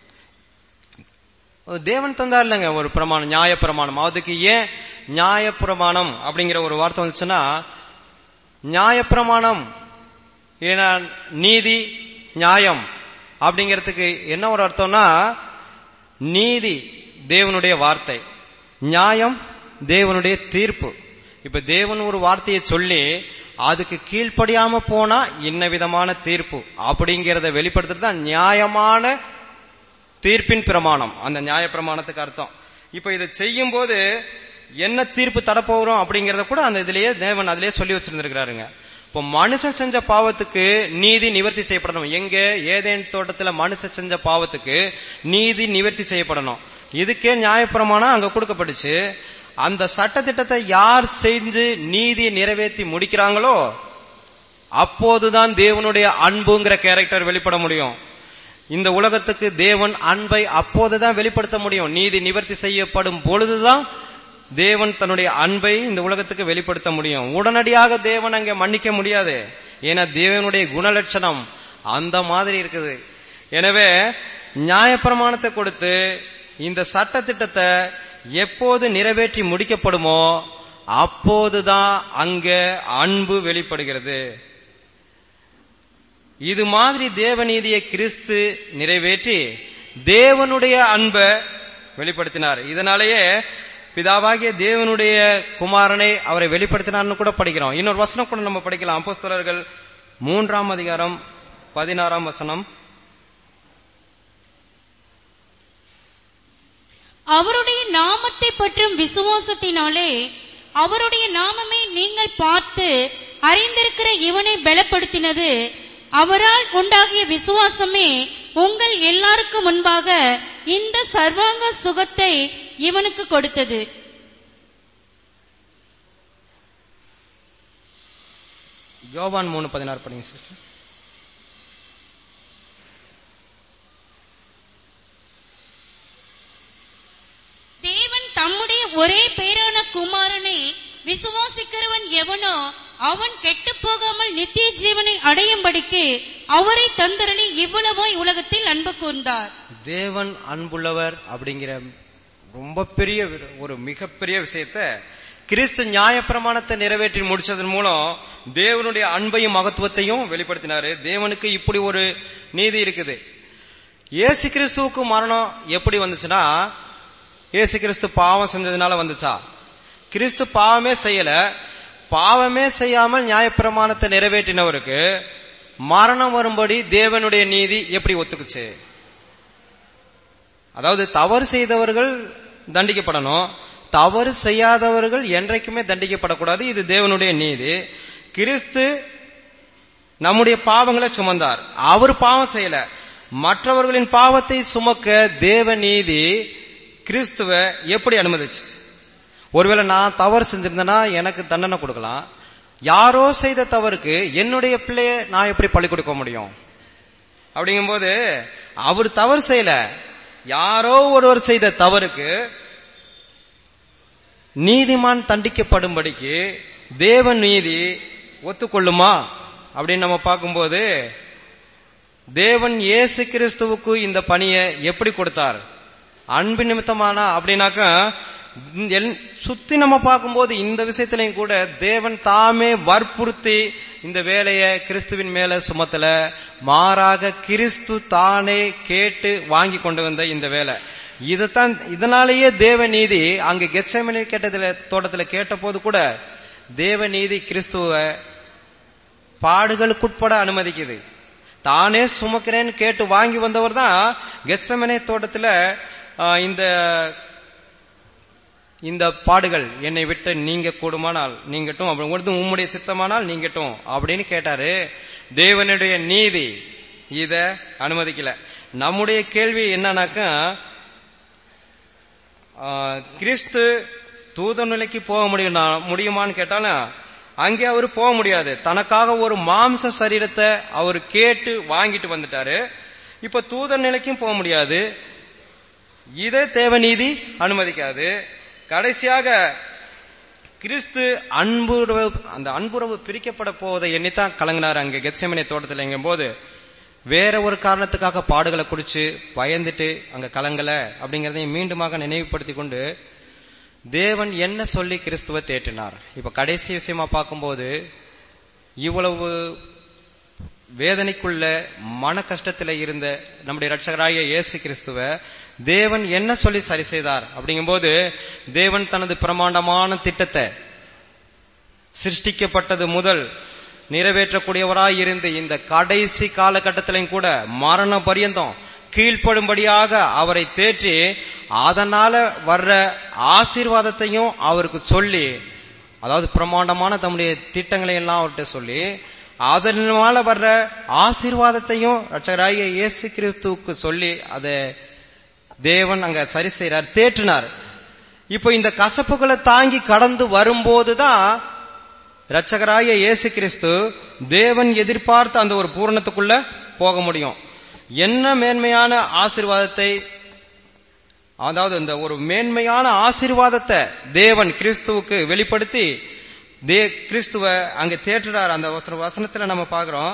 தேவன் தந்தா இல்லைங்க ஒரு பிரமாணம் நியாய பிரமாணம் அதுக்கு ஏன் நியாய பிரமாணம் அப்படிங்கிற ஒரு வார்த்தை வந்துச்சுன்னா நியாய பிரமாணம் ஏன்னா நீதி நியாயம் அப்படிங்கிறதுக்கு என்ன ஒரு அர்த்தம்னா நீதி தேவனுடைய வார்த்தை நியாயம் தேவனுடைய தீர்ப்பு இப்ப தேவன் ஒரு வார்த்தையை சொல்லி அதுக்கு கீழ்ப்படியாம போனா என்ன விதமான தீர்ப்பு அப்படிங்கறத வெளிப்படுத்துறது தான் நியாயமான தீர்ப்பின் பிரமாணம் அந்த நியாய பிரமாணத்துக்கு அர்த்தம் இப்ப இதை செய்யும் போது என்ன தீர்ப்பு தரப்போகிறோம் அப்படிங்கறத கூட அந்த இதுலயே தேவன் அதிலேயே சொல்லி வச்சிருந்திருக்கிறாருங்க இப்போ மனுஷன் செஞ்ச பாவத்துக்கு நீதி நிவர்த்தி செய்யப்படணும் எங்க ஏதேன் தோட்டத்துல மனுஷன் செஞ்ச பாவத்துக்கு நீதி நிவர்த்தி செய்யப்படணும் இதுக்கே நியாயப்பிரமாணம் அங்க கொடுக்கப்பட்டுச்சு அந்த சட்டத்திட்டத்தை யார் செஞ்சு நீதியை நிறைவேற்றி முடிக்கிறாங்களோ அப்போதுதான் தேவனுடைய அன்புங்கிற கேரக்டர் வெளிப்பட முடியும் இந்த உலகத்துக்கு தேவன் அன்பை அப்போதுதான் வெளிப்படுத்த முடியும் நீதி நிவர்த்தி செய்யப்படும் பொழுதுதான் தேவன் தன்னுடைய அன்பை இந்த உலகத்துக்கு வெளிப்படுத்த முடியும் உடனடியாக தேவன் அங்கே மன்னிக்க முடியாது ஏன்னா தேவனுடைய குணலட்சணம் அந்த மாதிரி இருக்குது எனவே நியாயப்பிரமாணத்தை கொடுத்து இந்த சட்ட திட்டத்தை எப்போது நிறைவேற்றி முடிக்கப்படுமோ அப்போதுதான் அங்க அன்பு வெளிப்படுகிறது இது மாதிரி தேவநீதியை கிறிஸ்து நிறைவேற்றி தேவனுடைய அன்பை வெளிப்படுத்தினார் இதனாலேயே பிதாவாகிய தேவனுடைய குமாரனை அவரை வெளிப்படுத்தினார்னு கூட படிக்கிறோம் இன்னொரு வசனம் கூட நம்ம படிக்கலாம் அப்போஸ்தலர்கள் மூன்றாம் அதிகாரம் பதினாறாம் வசனம் அவருடைய நாமத்தை பற்றும் விசுவாசத்தினாலே அவருடைய நாமமே நீங்கள் பார்த்து அறிந்திருக்கிற இவனை பலப்படுத்தினது அவரால் உண்டாகிய விசுவாசமே உங்கள் எல்லாருக்கும் முன்பாக இந்த சர்வாங்க சுகத்தை இவனுக்கு கொடுத்தது யோவான் மூணு பதினாறு படிங்க சிஸ்டர் தேவன் தம்முடைய ஒரே பேரான குமாரனை விசுவாசிக்கிறவன் எவனோ அவன் கெட்டு போகாமல் நித்திய ஜீவனை அடையும்படிக்கு அவரை தந்தரளி இவ்வளவாய் உலகத்தில் அன்பு கூர்ந்தார் தேவன் அன்புள்ளவர் அப்படிங்கிற ரொம்ப பெரிய வி- ஒரு மிகப்பெரிய விஷயத்த கிறிஸ்து நியாயப்பிரமாணத்தை நிறைவேற்றி முடிச்சதன் மூலம் தேவனுடைய அன்பையும் மகத்துவத்தையும் வெளிப்படுத்தினாரு தேவனுக்கு இப்படி ஒரு நீதி இருக்குது இயேசு கிறிஸ்துவுக்கு மரணம் எப்படி வந்துச்சுன்னா இயேசு கிறிஸ்து பாவம் செஞ்சதுனால வந்துச்சா கிறிஸ்து பாவமே செய்யல பாவமே செய்யாமல் நியாயப்பிரமாணத்தை நிறைவேற்றினவருக்கு மரணம் வரும்படி தேவனுடைய நீதி எப்படி ஒத்துக்குச்சு அதாவது தவறு செய்தவர்கள் தண்டிக்கப்படணும் தவறு செய்யாதவர்கள் என்றைக்குமே தண்டிக்கப்படக்கூடாது இது தேவனுடைய நீதி கிறிஸ்து நம்முடைய பாவங்களை சுமந்தார் அவர் பாவம் செய்யல மற்றவர்களின் பாவத்தை சுமக்க தேவ நீதி கிறிஸ்துவ எப்படி அனுமதிச்சுச்சு ஒருவேளை நான் தவறு செஞ்சிருந்தேன்னா எனக்கு தண்டனை கொடுக்கலாம் யாரோ செய்த தவறுக்கு என்னுடைய பிள்ளைய நான் எப்படி பழி கொடுக்க முடியும் அப்படிங்கும்போது அவர் தவறு செய்யல யாரோ ஒருவர் செய்த தவறுக்கு நீதிமான் தண்டிக்கப்படும்படிக்கு தேவ நீதி ஒத்துக்கொள்ளுமா அப்படின்னு நம்ம பார்க்கும்போது தேவன் இயேசு கிறிஸ்துவுக்கு இந்த பணியை எப்படி கொடுத்தார் அன்பு நிமித்தமானா அப்படின்னாக்கா எல்- சுத்தி நம்ம பார்க்கும்போது இந்த விஷயத்திலையும் கூட தேவன் தாமே வற்புறுத்தி இந்த வேலையை கிறிஸ்துவின் மேல சுமத்தல மாறாக கிறிஸ்து தானே கேட்டு வாங்கி கொண்டு வந்த இந்த வேலை இதுதான் இதனாலேயே தேவ நீதி அங்க கெச்சமனி கேட்டதுல தோட்டத்துல கேட்ட போது கூட தேவ நீதி கிறிஸ்துவ பாடுகளுக்குட்பட அனுமதிக்குது தானே சுமக்கிறேன்னு கேட்டு வாங்கி வந்தவர் தான் கெச்சமனே தோட்டத்துல ஆஹ், இந்த இந்த பாடுகள் என்னை விட்டு நீங்க கூடுமானால் நீங்கட்டும் அப்படி ஒருத்தன் உம்முடைய சித்தமானால் நீங்கட்டும் அப்படின்னு கேட்டாரு தேவனுடைய நீதி இத அனுமதிக்கல நம்முடைய கேள்வி என்னன்னாக்கா ஆஹ், கிறிஸ்து தூத நிலைக்கு போக முடியும் முடியுமான்னு கேட்டாலும் அங்கே அவர் போக முடியாது தனக்காக ஒரு மாம்ச சரீரத்தை அவர் கேட்டு வாங்கிட்டு வந்துட்டாரு இப்ப தூதர் நிலைக்கும் போக முடியாது இதை தேவநீதி அனுமதிக்காது கடைசியாக கிறிஸ்து அன்புறவு அந்த அன்புறவு பிரிக்கப்பட போவதை எண்ணித்தான் கலங்கினார் அங்க கெச்சமனை தோட்டத்தில் எங்கும் போது வேற ஒரு காரணத்துக்காக பாடுகளை குறிச்சு பயந்துட்டு அங்க கலங்கல அப்படிங்கறதையும் மீண்டுமாக நினைவுபடுத்தி கொண்டு தேவன் என்ன சொல்லி கிறிஸ்துவ தேற்றினார் இப்ப கடைசி விஷயமா பார்க்கும்போது இவ்வளவு வேதனைக்குள்ள மன கஷ்டத்துல இருந்த நம்முடைய ரட்சகராய இயேசு கிறிஸ்துவ தேவன் என்ன சொல்லி சரி செய்தார் அப்படிங்கும்போது தேவன் தனது பிரமாண்டமான திட்டத்தை சிருஷ்டிக்கப்பட்டது முதல் நிறைவேற்றக்கூடியவராய் இருந்து இந்த கடைசி காலகட்டத்திலையும் கூட மரண பரியந்தம் கீழ்ப்படும்படியாக அவரை தேற்றி அதனால வர்ற ஆசீர்வாதத்தையும் அவருக்கு சொல்லி அதாவது பிரமாண்டமான தம்முடைய திட்டங்களை எல்லாம் அவர்கிட்ட சொல்லி அதனால வர்ற ஆசீர்வாதத்தையும் ரட்சகராகிய இயேசு கிறிஸ்துவுக்கு சொல்லி அதை தேவன் அங்க சரி செய்யறார் தேற்றினார் இப்போ இந்த கசப்புகளை தாங்கி கடந்து வரும்போதுதான் ரட்சகராய இயேசு கிறிஸ்து தேவன் எதிர்பார்த்த அந்த ஒரு பூரணத்துக்குள்ள போக முடியும் என்ன மேன்மையான ஆசீர்வாதத்தை அதாவது இந்த ஒரு மேன்மையான ஆசீர்வாதத்தை தேவன் கிறிஸ்துவுக்கு வெளிப்படுத்தி தே கிறிஸ்துவ அங்க தேற்றுறார் அந்த வசன- வசனத்துல நம்ம பாக்குறோம்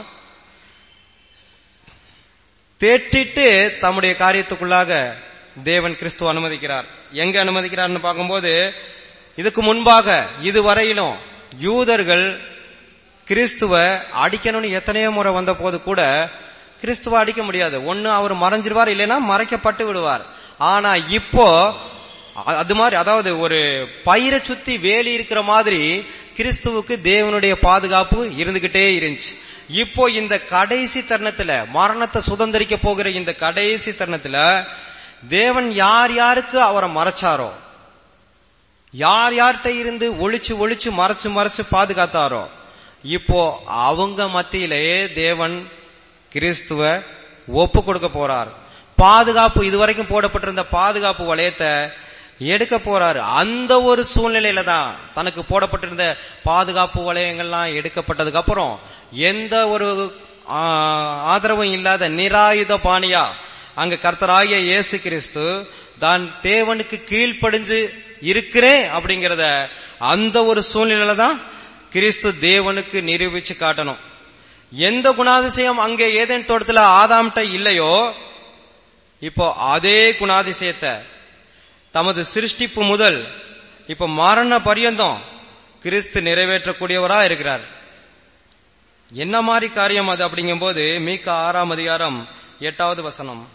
தேற்றிட்டு தம்முடைய காரியத்துக்குள்ளாக தேவன் கிறிஸ்துவ அனுமதிக்கிறார் எங்க அனுமதிக்கிறார்னு பார்க்கும்போது இதுக்கு முன்பாக இதுவரையிலும் யூதர்கள் கிறிஸ்துவ அடிக்கணும்னு எத்தனையோ முறை வந்த போது கூட கிறிஸ்துவ அடிக்க முடியாது ஒண்ணு அவர் மறைஞ்சிருவார் இல்லைன்னா மறைக்கப்பட்டு விடுவார் ஆனா இப்போ அ- அது மாதிரி அதாவது ஒரு பயிரை சுத்தி வேலி இருக்கிற மாதிரி கிறிஸ்துவுக்கு தேவனுடைய பாதுகாப்பு இருந்துகிட்டே இருந்துச்சு இப்போ இந்த கடைசி தருணத்துல மரணத்தை சுதந்திரிக்க போகிற இந்த கடைசி தருணத்துல தேவன் யார் யாருக்கு அவரை மறைச்சாரோ யார் யார்கிட்ட இருந்து ஒளிச்சு ஒளிச்சு மறைச்சு மறைச்சு பாதுகாத்தாரோ இப்போ அவங்க மத்தியிலேயே தேவன் கிறிஸ்துவ ஒப்பு கொடுக்க போறார் பாதுகாப்பு இதுவரைக்கும் போடப்பட்டிருந்த பாதுகாப்பு வளையத்தை எடுக்க போறாரு அந்த ஒரு சூழ்நிலையில தான் தனக்கு போடப்பட்டிருந்த பாதுகாப்பு வளையங்கள்லாம் எடுக்கப்பட்டதுக்கு அப்புறம் எந்த ஒரு ஆ, ஆதரவும் இல்லாத நிராயுத பாணியா அங்க கர்த்தராகிய இயேசு கிறிஸ்து தான் தேவனுக்கு கீழ்ப்படிஞ்சு இருக்கிறேன் அப்படிங்கறத அந்த ஒரு சூழ்நிலையில தான் கிறிஸ்து தேவனுக்கு நிரூபிச்சு காட்டணும் எந்த குணாதிசயம் அங்கே ஏதேன் தோட்டத்துல ஆதாம்கிட்ட இல்லையோ இப்போ அதே குணாதிசயத்தை தமது சிருஷ்டிப்பு முதல் இப்ப மரண பரியந்தம் கிறிஸ்து நிறைவேற்றக்கூடியவரா இருக்கிறார் என்ன மாதிரி காரியம் அது அப்படிங்கும்போது மீக்க ஆறாம் அதிகாரம் எட்டாவது வசனம்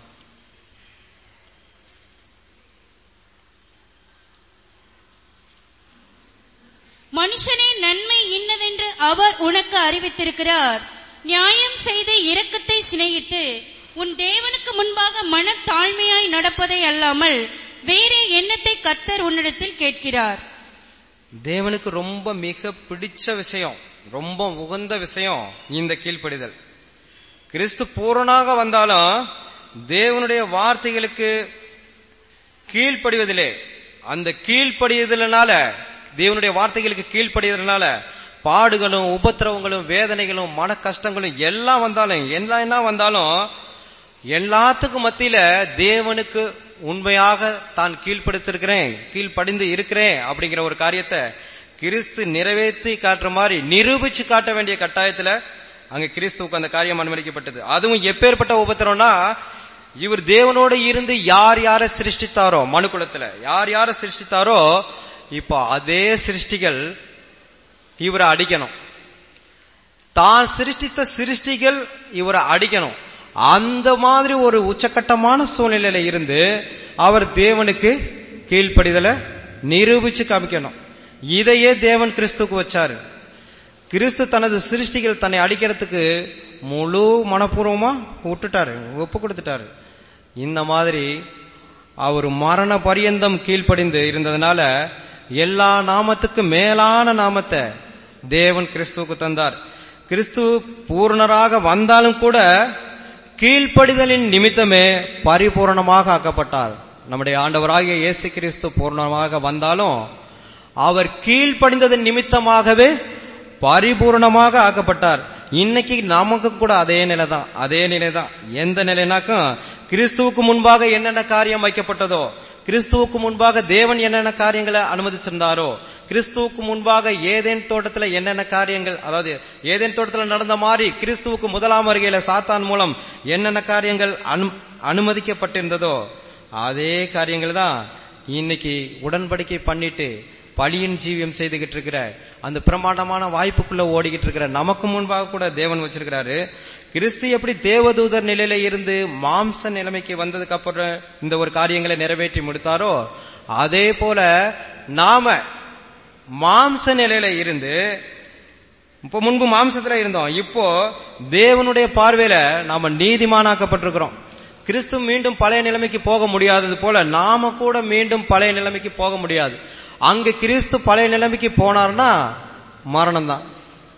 மனுஷனே நன்மை இன்னதென்று அவர் உனக்கு அறிவித்திருக்கிறார் நியாயம் செய்து இரக்கத்தை சிநேகித்து உன் தேவனுக்கு முன்பாக மனத்தாழ்மையாய் நடப்பதை அல்லாமல் வேறே எண்ணத்தை கர்த்தர் உன்னிடத்தில் கேட்கிறார் தேவனுக்கு ரொம்ப மிக பிடிச்ச விஷயம் ரொம்ப உகந்த விஷயம் இந்த கீழ்ப்படிதல் கிறிஸ்து பூரணாக வந்தாலும் தேவனுடைய வார்த்தைகளுக்கு கீழ்ப்படிவதிலே அந்த கீழ்ப்படியதனால தேவனுடைய வார்த்தைகளுக்கு கீழ்ப்படியதனால பாடுகளும் உபத்திரவங்களும் வேதனைகளும் மன கஷ்டங்களும் எல்லாம் வந்தாலும் எல்லாம் என்ன வந்தாலும் எல்லாத்துக்கும் மத்தியில தேவனுக்கு உண்மையாக தான் கீழ்ப்படுத்திருக்கிறேன் கீழ்ப்படிந்து இருக்கிறேன் அப்படிங்கிற ஒரு காரியத்தை கிறிஸ்து நிறைவேற்றி காட்டுற மாதிரி நிரூபிச்சு காட்ட வேண்டிய கட்டாயத்துல அங்க கிறிஸ்துவுக்கு அந்த காரியம் அனுமதிக்கப்பட்டது அதுவும் எப்பேற்பட்ட உபத்திரம்னா இவர் தேவனோட இருந்து யார் யார சிருஷ்டித்தாரோ மனுக்குலத்துல யார் யார சிருஷ்டித்தாரோ இப்போ அதே சிருஷ்டிகள் இவரை அடிக்கணும் தான் சிருஷ்டித்த சிருஷ்டிகள் இவரை அடிக்கணும் அந்த மாதிரி ஒரு உச்சக்கட்டமான சூழ்நிலையில இருந்து அவர் தேவனுக்கு கீழ்ப்படிதலை நிரூபிச்சு காமிக்கணும் இதையே தேவன் கிறிஸ்துக்கு வச்சாரு கிறிஸ்து தனது சிருஷ்டிகள் தன்னை அடிக்கிறதுக்கு முழு மனப்பூர்வமா விட்டுட்டாரு ஒப்பு கொடுத்துட்டாரு இந்த மாதிரி அவர் மரண பரியந்தம் கீழ்ப்படிந்து இருந்ததுனால எல்லா நாமத்துக்கும் மேலான நாமத்தை தேவன் கிறிஸ்துவுக்கு தந்தார் கிறிஸ்து பூர்ணராக வந்தாலும் கூட கீழ்ப்படிதலின் நிமித்தமே பரிபூரணமாக ஆக்கப்பட்டார் நம்முடைய ஆண்டவராகிய இயேசு கிறிஸ்து பூர்ணமாக வந்தாலும் அவர் கீழ்ப்படிந்ததன் நிமித்தமாகவே பரிபூர்ணமாக ஆக்கப்பட்டார் இன்னைக்கு நமக்கு கூட அதே நிலை தான் அதே நிலை தான் எந்த நிலைனாக்கும் கிறிஸ்துவுக்கு முன்பாக என்னென்ன காரியம் வைக்கப்பட்டதோ கிறிஸ்துவுக்கு முன்பாக தேவன் என்னென்ன காரியங்களை அனுமதிச்சிருந்தாரோ கிறிஸ்துவுக்கு முன்பாக ஏதேன் தோட்டத்துல என்னென்ன காரியங்கள் அதாவது ஏதேன் தோட்டத்துல நடந்த மாதிரி கிறிஸ்துவுக்கு முதலாம் வருகையில சாத்தான் மூலம் என்னென்ன காரியங்கள் அனு அனுமதிக்கப்பட்டிருந்ததோ அதே காரியங்கள் தான் இன்னைக்கு உடன்படிக்கை பண்ணிட்டு பழியின் ஜீவியம் செய்துகிட்டு இருக்கிற அந்த பிரமாண்டமான வாய்ப்புக்குள்ள ஓடிக்கிட்டு இருக்கிற நமக்கு முன்பாக கூட தேவன் வச்சிருக்கிறாரு கிறிஸ்து எப்படி தேவதூதர் நிலையில இருந்து மாம்ச நிலைமைக்கு வந்ததுக்கு அப்புறம் இந்த ஒரு காரியங்களை நிறைவேற்றி முடித்தாரோ அதே போல நாம மாம்ச நிலையில இருந்து இப்போ முன்பு மாம்சத்துல இருந்தோம் இப்போ தேவனுடைய பார்வையில நாம நீதிமானாக்கப்பட்டிருக்கிறோம் கிறிஸ்து மீண்டும் பழைய நிலைமைக்கு போக முடியாதது போல நாம கூட மீண்டும் பழைய நிலைமைக்கு போக முடியாது அங்க கிறிஸ்து பழைய நிலைமைக்கு போனார்னா மரணம் தான்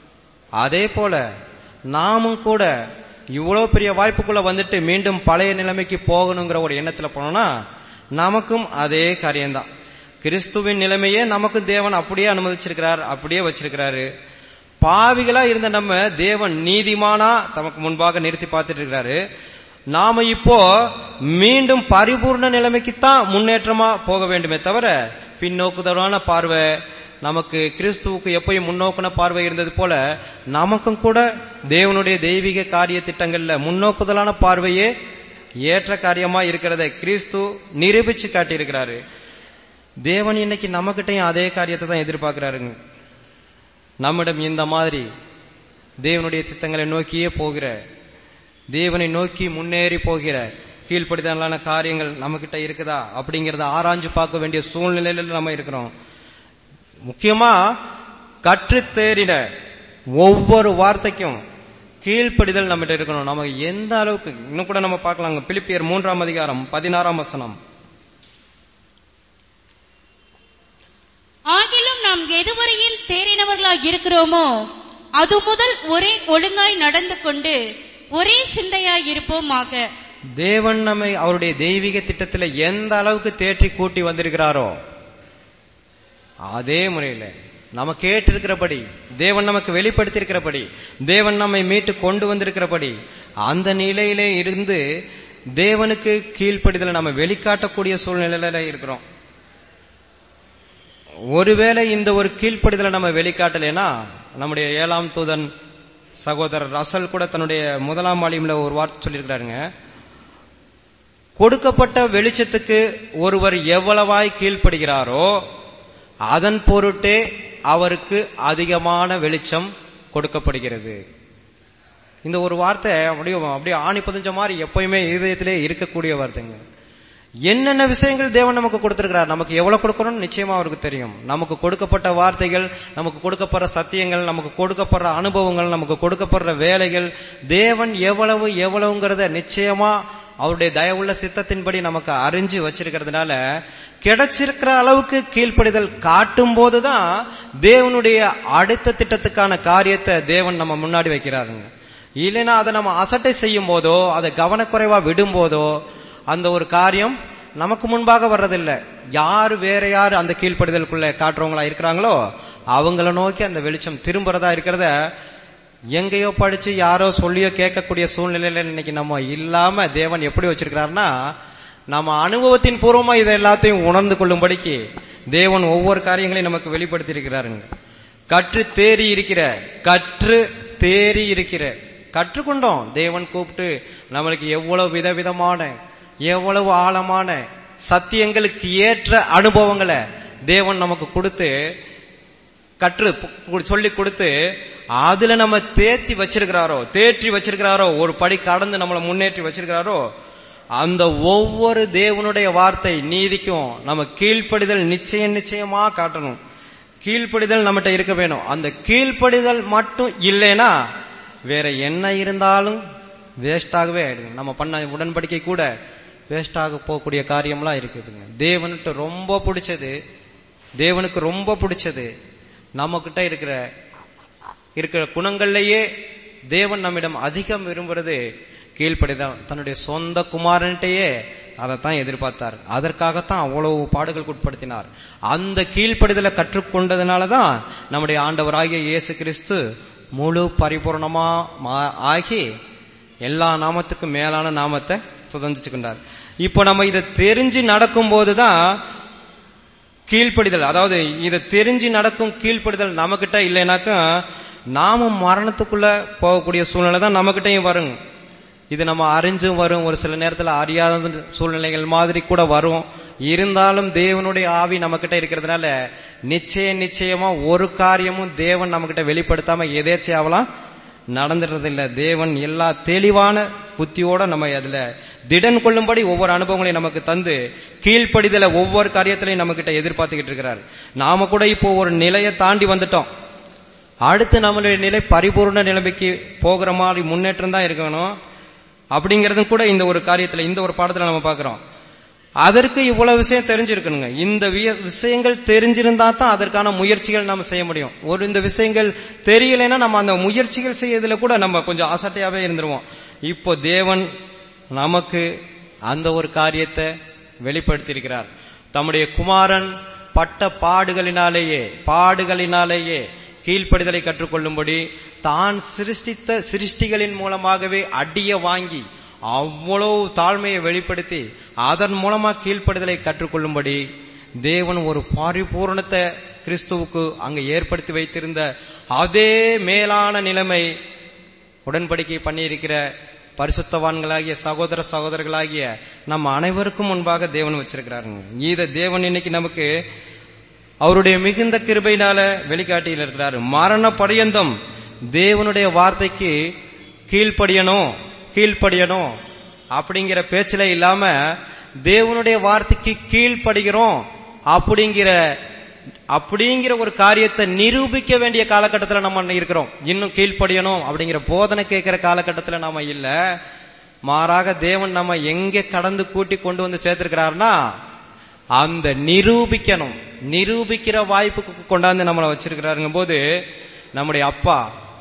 அதே போல நாமும் கூட இவ்வளவு பெரிய வாய்ப்புக்குள்ள வந்துட்டு மீண்டும் பழைய நிலைமைக்கு போகணுங்கிற ஒரு எண்ணத்துல போனோம்னா நமக்கும் அதே காரியம்தான் கிறிஸ்துவின் நிலைமையே நமக்கு தேவன் அப்படியே அனுமதிச்சிருக்கிறார் அப்படியே வச்சிருக்கிறாரு பாவிகளா இருந்த நம்ம தேவன் நீதிமானா தமக்கு முன்பாக நிறுத்தி பார்த்துட்டு இருக்கிறாரு நாம இப்போ மீண்டும் பரிபூர்ண நிலைமைக்கு தான் முன்னேற்றமா போக வேண்டுமே தவிர பின்னோக்குதலான பார்வை நமக்கு கிறிஸ்துவுக்கு எப்பயும் முன்னோக்குன பார்வை இருந்தது போல நமக்கும் கூட தேவனுடைய தெய்வீக காரிய திட்டங்கள்ல முன்னோக்குதலான பார்வையே ஏற்ற காரியமா இருக்கிறத கிறிஸ்து நிரூபிச்சு காட்டியிருக்கிறாரு தேவன் இன்னைக்கு நம்மகிட்டையும் அதே காரியத்தை தான் எதிர்பார்க்கிறாருங்க நம்மிடம் இந்த மாதிரி தேவனுடைய சித்தங்களை நோக்கியே போகிற தேவனை நோக்கி முன்னேறி போகிற கீழ்ப்படிதலான காரியங்கள் நம்ம கிட்ட இருக்குதா அப்படிங்கறத ஆராய்ஞ்சு பார்க்க வேண்டிய சூழ்நிலையில நம்ம இருக்கிறோம் முக்கியமா கற்று தேறின ஒவ்வொரு வார்த்தைக்கும் கீழ்ப்படிதல் நம்மகிட்ட இருக்கணும் நம்ம எந்த அளவுக்கு இன்னும் கூட நம்ம பார்க்கலாங்க பிலிப்பியர் மூன்றாம் அதிகாரம் பதினாறாம் வசனம் ஆகிலும் நாம் எதுவரையில் தேறினவர்களாய் இருக்கிறோமோ அது முதல் ஒரே ஒழுங்காய் நடந்து கொண்டு ஒரே சிந்தையாய் இருப்போமாக தேவன் நம்மை அவருடைய தெய்வீக திட்டத்துல எந்த அளவுக்கு தேற்றி கூட்டி வந்திருக்கிறாரோ அதே முறையில நம்ம கேட்டிருக்கிறபடி தேவன் நமக்கு வெளிப்படுத்தியிருக்கிறபடி தேவன் நம்மை மீட்டு கொண்டு வந்திருக்கிறபடி அந்த நிலையிலே இருந்து தேவனுக்கு கீழ்ப்படிதலை நம்ம வெளிக்காட்டக்கூடிய சூழ்நிலையில இருக்கிறோம் ஒருவேளை இந்த ஒரு கீழ்ப்படிதலை நம்ம வெளிக்காட்டலைன்னா நம்முடைய ஏழாம் தூதன் சகோதரர் ரசல் கூட தன்னுடைய முதலாம் வாலியம்ல ஒரு வார்த்தை சொல்லியிருக்கிறாருங்க கொடுக்கப்பட்ட வெளிச்சத்துக்கு ஒருவர் எவ்வளவாய் கீழ்ப்படுகிறாரோ அதன் பொருட்டே அவருக்கு அதிகமான வெளிச்சம் கொடுக்கப்படுகிறது இந்த ஒரு வார்த்தை அப்படியே அப்படியே ஆணி பதிஞ்ச மாதிரி எப்பயுமே இதயத்திலே இருக்கக்கூடிய வார்த்தைங்க என்னென்ன விஷயங்கள் தேவன் நமக்கு கொடுத்திருக்கிறார் நமக்கு எவ்வளவு கொடுக்கணும்னு நிச்சயமா அவருக்கு தெரியும் நமக்கு கொடுக்கப்பட்ட வார்த்தைகள் நமக்கு கொடுக்கப்படுற சத்தியங்கள் நமக்கு கொடுக்கப்படுற அனுபவங்கள் நமக்கு கொடுக்கப்படுற வேலைகள் தேவன் எவ்வளவு எவ்வளவுங்கிறத நிச்சயமா அவருடைய தயவுள்ள சித்தத்தின்படி நமக்கு அறிஞ்சு வச்சிருக்கிறதுனால கிடைச்சிருக்கிற அளவுக்கு கீழ்ப்படிதல் காட்டும் போதுதான் தேவனுடைய அடுத்த திட்டத்துக்கான காரியத்தை தேவன் நம்ம முன்னாடி வைக்கிறாருங்க இல்லைன்னா அதை நம்ம அசட்டை செய்யும் போதோ அதை கவனக்குறைவா விடும் போதோ அந்த ஒரு காரியம் நமக்கு முன்பாக வர்றதில்லை யாரு வேற யாரு அந்த கீழ்ப்படிதலுக்குள்ள காட்டுறவங்களா இருக்கிறாங்களோ அவங்கள நோக்கி அந்த வெளிச்சம் திரும்புறதா இருக்கிறத எங்கேயோ படிச்சு யாரோ சொல்லியோ கேட்கக்கூடிய சூழ்நிலையில இன்னைக்கு நம்ம இல்லாம தேவன் எப்படி வச்சிருக்கிறாருன்னா நம்ம அனுபவத்தின் பூர்வமா இதை எல்லாத்தையும் உணர்ந்து கொள்ளும்படிக்கு தேவன் ஒவ்வொரு காரியங்களையும் நமக்கு வெளிப்படுத்தி இருக்கிறாருங்க கற்று தேறி இருக்கிற கற்று தேறி இருக்கிற கற்றுக்கொண்டோம் தேவன் கூப்பிட்டு நம்மளுக்கு எவ்வளவு விதவிதமான எவ்வளவு ஆழமான சத்தியங்களுக்கு ஏற்ற அனுபவங்களை தேவன் நமக்கு கொடுத்து கற்று கு- சொல்லி கொடுத்து அதுல நம்ம தேத்தி வச்சிருக்கிறாரோ தேற்றி வச்சிருக்கிறாரோ ஒரு படி கடந்து நம்மளை முன்னேற்றி வச்சிருக்கிறாரோ அந்த ஒவ்வொரு தேவனுடைய வார்த்தை நீதிக்கும் நம்ம கீழ்ப்படிதல் நிச்சயம் நிச்சயமா காட்டணும் கீழ்ப்படிதல் நம்மகிட்ட இருக்க வேணும் அந்த கீழ்ப்படிதல் மட்டும் இல்லைன்னா வேற என்ன இருந்தாலும் வேஸ்டாகவே ஆயிடுங்க நம்ம பண்ண உடன்படிக்கை கூட வேஸ்டாக போகக்கூடிய காரியம்லாம் இருக்குதுங்க தேவனுக்கு ரொம்ப பிடிச்சது தேவனுக்கு ரொம்ப பிடிச்சது நம்ம கிட்ட இருக்கிற இருக்கிற குணங்கள்லயே தேவன் நம்மிடம் அதிகம் விரும்புறது கீழ்ப்படிதான் தன்னுடைய சொந்த குமாரன்ட்டையே அதைத்தான் எதிர்பார்த்தார் அதற்காகத்தான் அவ்வளவு பாடுகளுக்கு உட்படுத்தினார் அந்த கீழ்ப்படிதலை கற்றுக்கொண்டதுனாலதான் நம்முடைய ஆண்டவராகிய இயேசு கிறிஸ்து முழு பரிபூர்ணமா மா- ஆகி எல்லா நாமத்துக்கும் மேலான நாமத்தை சுதந்திச்சுக்கின்றார் இப்போ நம்ம இதை தெரிஞ்சு நடக்கும் போதுதான் கீழ்ப்படிதல் அதாவது இதை தெரிஞ்சு நடக்கும் கீழ்ப்படிதல் நம்மகிட்ட இல்லைனாக்கா நாம மரணத்துக்குள்ள போகக்கூடிய சூழ்நிலை தான் நம்மகிட்டயும் வரும் இது நம்ம அறிஞ்சும் வரும் ஒரு சில நேரத்துல அறியாத சூழ்நிலைகள் மாதிரி கூட வரும் இருந்தாலும் தேவனுடைய ஆவி நம்மகிட்ட இருக்கிறதுனால நிச்சயம் நிச்சயமா ஒரு காரியமும் தேவன் நம்மகிட்ட வெளிப்படுத்தாம எதேச்சையாவலாம் நடந்துடுறது இல்ல தேவன் எல்லா தெளிவான புத்தியோட நம்ம அதுல திடன் கொள்ளும்படி ஒவ்வொரு அனுபவங்களையும் நமக்கு தந்து கீழ்ப்படிதல ஒவ்வொரு காரியத்திலையும் நம்ம கிட்ட எதிர்பார்த்துக்கிட்டு இருக்கிறார் நாம கூட இப்போ ஒரு நிலையை தாண்டி வந்துட்டோம் அடுத்து நம்மளுடைய நிலை பரிபூர்ண நிலைமைக்கு போகிற மாதிரி முன்னேற்றம் தான் இருக்கணும் அப்படிங்கறதும் கூட இந்த ஒரு காரியத்துல இந்த ஒரு பாடத்துல நம்ம பாக்குறோம் அதற்கு இவ்வளவு விஷயம் தெரிஞ்சிருக்கணுங்க இந்த விய- விஷயங்கள் தெரிஞ்சிருந்தா தான் அதற்கான முயற்சிகள் நம்ம செய்ய முடியும் ஒரு இந்த விஷயங்கள் தெரியலைன்னா நம்ம அந்த முயற்சிகள் செய்யறதுல கூட நம்ம கொஞ்சம் அசட்டையாவே இருந்துருவோம் இப்போ தேவன் நமக்கு அந்த ஒரு காரியத்தை வெளிப்படுத்தியிருக்கிறார் தம்முடைய குமாரன் பட்ட பாடுகளினாலேயே பாடுகளினாலேயே கீழ்ப்படிதலை கற்றுக்கொள்ளும்படி தான் சிருஷ்டித்த சிருஷ்டிகளின் மூலமாகவே அடிய வாங்கி அவ்வளவு தாழ்மையை வெளிப்படுத்தி அதன் மூலமா கீழ்ப்படிதலை கற்றுக்கொள்ளும்படி தேவன் ஒரு பரிபூர்ணத்தை கிறிஸ்துவுக்கு அங்க ஏற்படுத்தி வைத்திருந்த அதே மேலான நிலைமை உடன்படிக்கை பண்ணியிருக்கிற பரிசுத்தவான்களாகிய சகோதர சகோதரர்களாகிய நம்ம அனைவருக்கும் முன்பாக தேவன் வச்சிருக்கிறாருங்க இத தேவன் இன்னைக்கு நமக்கு அவருடைய மிகுந்த கிருபையினால வெளிக்காட்டியில் இருக்கிறாரு மரண பரியந்தம் தேவனுடைய வார்த்தைக்கு கீழ்ப்படியணும் கீழ்ப்படியணும் அப்படிங்கிற பேச்சில இல்லாம தேவனுடைய வார்த்தைக்கு கீழ்ப்படுகிறோம் அப்படிங்கிற அப்படிங்கிற ஒரு காரியத்தை நிரூபிக்க வேண்டிய காலகட்டத்தில் நம்ம இருக்கிறோம் இன்னும் கீழ்ப்படியணும் அப்படிங்கிற போதனை கேட்கிற காலகட்டத்தில் நாம இல்ல மாறாக தேவன் நம்ம எங்க கடந்து கூட்டி கொண்டு வந்து சேர்த்திருக்கிறாருன்னா அந்த நிரூபிக்கணும் நிரூபிக்கிற வாய்ப்புக்கு கொண்டாந்து நம்மளை வச்சிருக்கிறாருங்க போது நம்முடைய அப்பா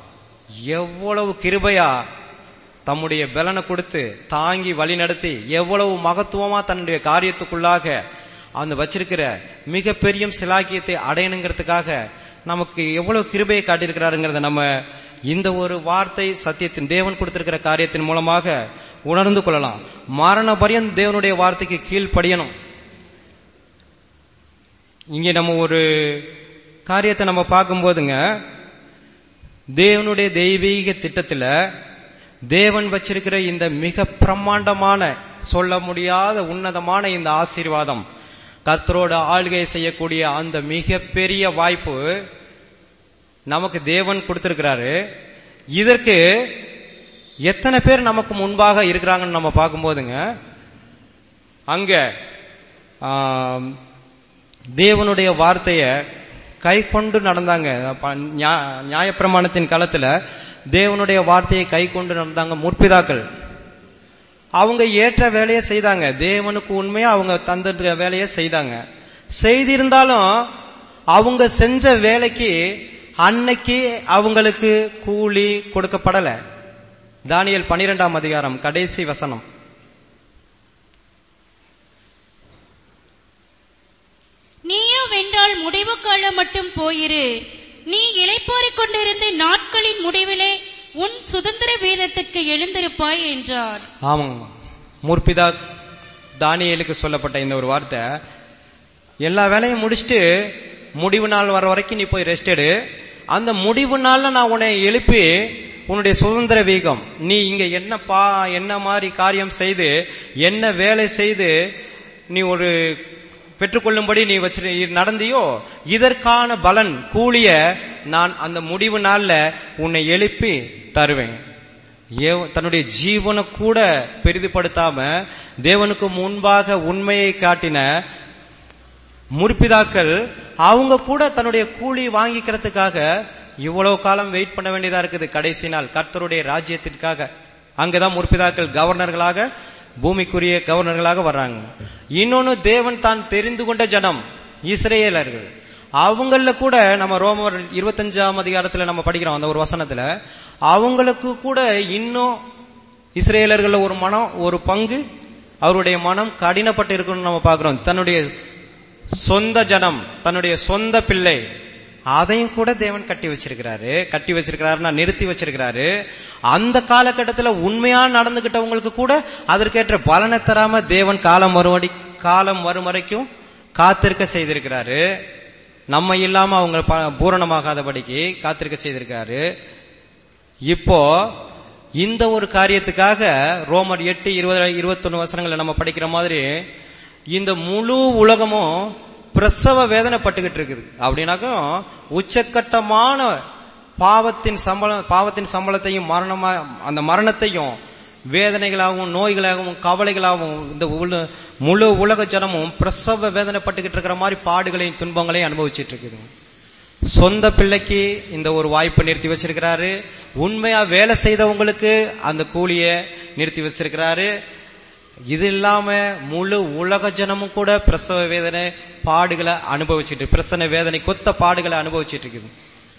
எவ்வளவு கிருபையா தம்முடைய பலனை கொடுத்து தாங்கி வழி நடத்தி எவ்வளவு மகத்துவமா தன்னுடைய காரியத்துக்குள்ளாக அந்த வச்சிருக்கிற மிகப்பெரிய சிலாக்கியத்தை அடையணுங்கிறதுக்காக நமக்கு எவ்வளவு கிருபையை காட்டியிருக்கிறாருங்கிறத நம்ம இந்த ஒரு வார்த்தை சத்தியத்தின் தேவன் கொடுத்திருக்கிற காரியத்தின் மூலமாக உணர்ந்து கொள்ளலாம் மரண பரியன் தேவனுடைய வார்த்தைக்கு கீழ்ப்படியணும் இங்க நம்ம ஒரு காரியத்தை நம்ம பார்க்கும்போதுங்க தேவனுடைய தெய்வீக திட்டத்துல தேவன் வச்சிருக்கிற இந்த மிக பிரம்மாண்டமான சொல்ல முடியாத உன்னதமான இந்த ஆசீர்வாதம் கர்த்தரோட ஆளுகை செய்யக்கூடிய அந்த மிக பெரிய வாய்ப்பு நமக்கு தேவன் கொடுத்திருக்கிறாரு இதற்கு எத்தனை பேர் நமக்கு முன்பாக இருக்கிறாங்கன்னு நம்ம பார்க்கும்போதுங்க அங்க ஆம், தேவனுடைய வார்த்தைய கை கொண்டு நடந்தாங்க அப்ப நியா- நியாயப்பிரமாணத்தின் காலத்துல தேவனுடைய வார்த்தையை கை கொண்டு நடந்தாங்க முற்பிதாக்கள் அவங்க ஏற்ற வேலையை செய்தாங்க தேவனுக்கு உண்மையா அவங்க தந்த வேலையை செய்தாங்க செய்திருந்தாலும் அவங்க செஞ்ச வேலைக்கு அன்னைக்கு அவங்களுக்கு கூலி கொடுக்கப்படல தானியல் பனிரெண்டாம் அதிகாரம் கடைசி வசனம் நீயோ வென்றால் முடிவு காலம் மட்டும் போயிரு நீ இளைப்பாறிக் கொண்டிருந்த நாட்களின் முடிவிலே உன் சுதந்திர வீதத்துக்கு எழுந்திருப்பாய் என்றார் ஆமாங்க முற்பிதா தானியேலுக்கு சொல்லப்பட்ட இந்த ஒரு வார்த்தை எல்லா வேலையும் முடிச்சுட்டு முடிவு நாள் வர வரைக்கும் நீ போய் ரெஸ்ட் எடு அந்த முடிவு நாள்ல நான் உன்னை எழுப்பி உன்னுடைய சுதந்திர வீகம் நீ இங்க என்ன பா என்ன மாதிரி காரியம் செய்து என்ன வேலை செய்து நீ ஒரு பெற்றுக்கொள்ளும்படி நீ வச்சு நடந்தியோ இதற்கான பலன் கூலிய நான் அந்த முடிவு நாள்ல உன்னை எழுப்பி தருவேன் ஏவ- தன்னுடைய ஜீவனை கூட பெரிதுபடுத்தாம தேவனுக்கு முன்பாக உண்மையை காட்டின முற்பிதாக்கள் அவங்க கூட தன்னுடைய கூலி வாங்கிக்கிறதுக்காக இவ்வளவு காலம் வெயிட் பண்ண வேண்டியதா இருக்குது கடைசி நாள் கர்த்தருடைய ராஜ்யத்திற்காக அங்கதான் முற்பிதாக்கள் கவர்னர்களாக பூமிக்குரிய கவர்னர்களாக வர்றாங்க இன்னொன்னு தேவன் தான் தெரிந்து கொண்ட ஜனம் இஸ்ரேலர்கள் அவங்கள கூட நம்ம ரோமர் இருபத்தஞ்சாம் அதிகாரத்துல நம்ம படிக்கிறோம் அந்த ஒரு வசனத்துல அவங்களுக்கு கூட இன்னும் இஸ்ரேலர்கள் ஒரு மனம் ஒரு பங்கு அவருடைய மனம் கடினப்பட்டு இருக்குன்னு நம்ம பார்க்கிறோம் தன்னுடைய சொந்த ஜனம் தன்னுடைய சொந்த பிள்ளை அதையும் கூட தேவன் கட்டி வச்சிருக்கிறாரு கட்டி வச்சிருக்கிறாருன்னா நிறுத்தி வச்சிருக்கிறாரு அந்த காலகட்டத்துல உண்மையா நடந்துகிட்டவங்களுக்கு கூட அதற்கேற்ற பலனை தராம தேவன் காலம் வருவடி காலம் வரும் வரைக்கும் காத்திருக்க செய்திருக்கிறாரு நம்ம இல்லாம அவங்க ப- பூரணமாகாதபடிக்கு காத்திருக்க செய்திருக்காரு இப்போ இந்த ஒரு காரியத்துக்காக ரோமர் எட்டு இருபது இருபத்தொன்னு வசனங்களை நம்ம படிக்கிற மாதிரி இந்த முழு உலகமும் பிரசவ வேதனைப்பட்டுக்கிட்டு இருக்குது அப்படின்னாக்கும் உச்சக்கட்டமான பாவத்தின் சம்பளம் பாவத்தின் சம்பளத்தையும் மரணமா அந்த மரணத்தையும் வேதனைகளாகவும் நோய்களாகவும் கவலைகளாகவும் இந்த உல- முழு உலக ஜனமும் பிரசவ வேதனைப்பட்டுக்கிட்டு இருக்கிற மாதிரி பாடுகளையும் துன்பங்களையும் அனுபவிச்சிட்டு இருக்குது சொந்த பிள்ளைக்கு இந்த ஒரு வாய்ப்பை நிறுத்தி வச்சிருக்கிறாரு உண்மையா வேலை செய்தவங்களுக்கு அந்த கூலிய நிறுத்தி வச்சிருக்கிறாரு இது இல்லாம முழு உலக ஜனமும் கூட பிரசவ வேதனை பாடுகளை அனுபவிச்சிட்டு பிரசன வேதனை கொத்த பாடுகளை அனுபவிச்சிட்டு இருக்குது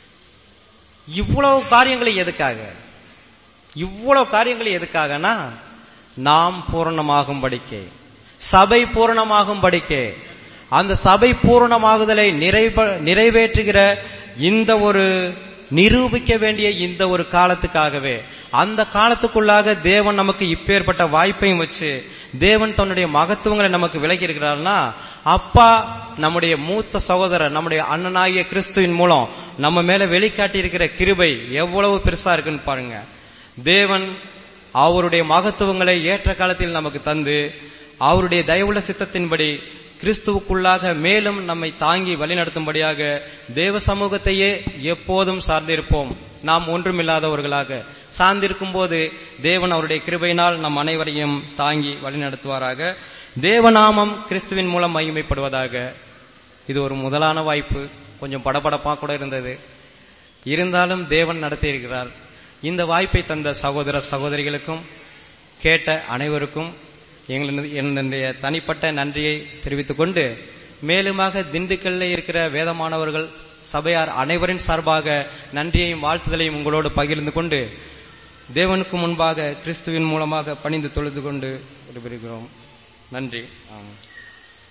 இவ்வளவு காரியங்களை எதுக்காக இவ்வளவு காரியங்கள் எதுக்காகனா நாம் பூரணமாகும் படிக்கே சபை பூரணமாகும் படிக்கே அந்த சபை பூரணமாகுதலை நிறைவ- நிறைவேற்றுகிற இந்த ஒரு நிரூபிக்க வேண்டிய இந்த ஒரு காலத்துக்காகவே அந்த காலத்துக்குள்ளாக தேவன் நமக்கு இப்பேற்பட்ட வாய்ப்பையும் வச்சு தேவன் தன்னுடைய மகத்துவங்களை நமக்கு விலகி இருக்கிறார்னா அப்பா நம்முடைய மூத்த சகோதரர் நம்முடைய அண்ணனாகிய கிறிஸ்துவின் மூலம் நம்ம மேல வெளிக்காட்டி இருக்கிற கிருபை எவ்வளவு பெருசா இருக்குன்னு பாருங்க தேவன் அவருடைய மகத்துவங்களை ஏற்ற காலத்தில் நமக்கு தந்து அவருடைய தயவுள்ள சித்தத்தின்படி கிறிஸ்துவுக்குள்ளாக மேலும் நம்மை தாங்கி வழிநடத்தும்படியாக தேவ சமூகத்தையே எப்போதும் சார்ந்திருப்போம் நாம் ஒன்றுமில்லாதவர்களாக சார்ந்திருக்கும் போது தேவன் அவருடைய கிருபையினால் நம் அனைவரையும் தாங்கி வழிநடத்துவாராக தேவநாமம் கிறிஸ்துவின் மூலம் மகிமைப்படுவதாக இது ஒரு முதலான வாய்ப்பு கொஞ்சம் படபடப்பா கூட இருந்தது இருந்தாலும் தேவன் நடத்தியிருக்கிறார் இந்த வாய்ப்பை தந்த சகோதர சகோதரிகளுக்கும் கேட்ட அனைவருக்கும் எங்களது என்னுடைய தனிப்பட்ட நன்றியை தெரிவித்துக் கொண்டு மேலுமாக திண்டுக்கல்ல இருக்கிற வேதமானவர்கள் சபையார் அனைவரின் சார்பாக நன்றியையும் வாழ்த்துதலையும் உங்களோடு பகிர்ந்து கொண்டு தேவனுக்கு முன்பாக கிறிஸ்துவின் மூலமாக பணிந்து தொழுது கொண்டு விடைபெறுகிறோம் நன்றி ஆமாம்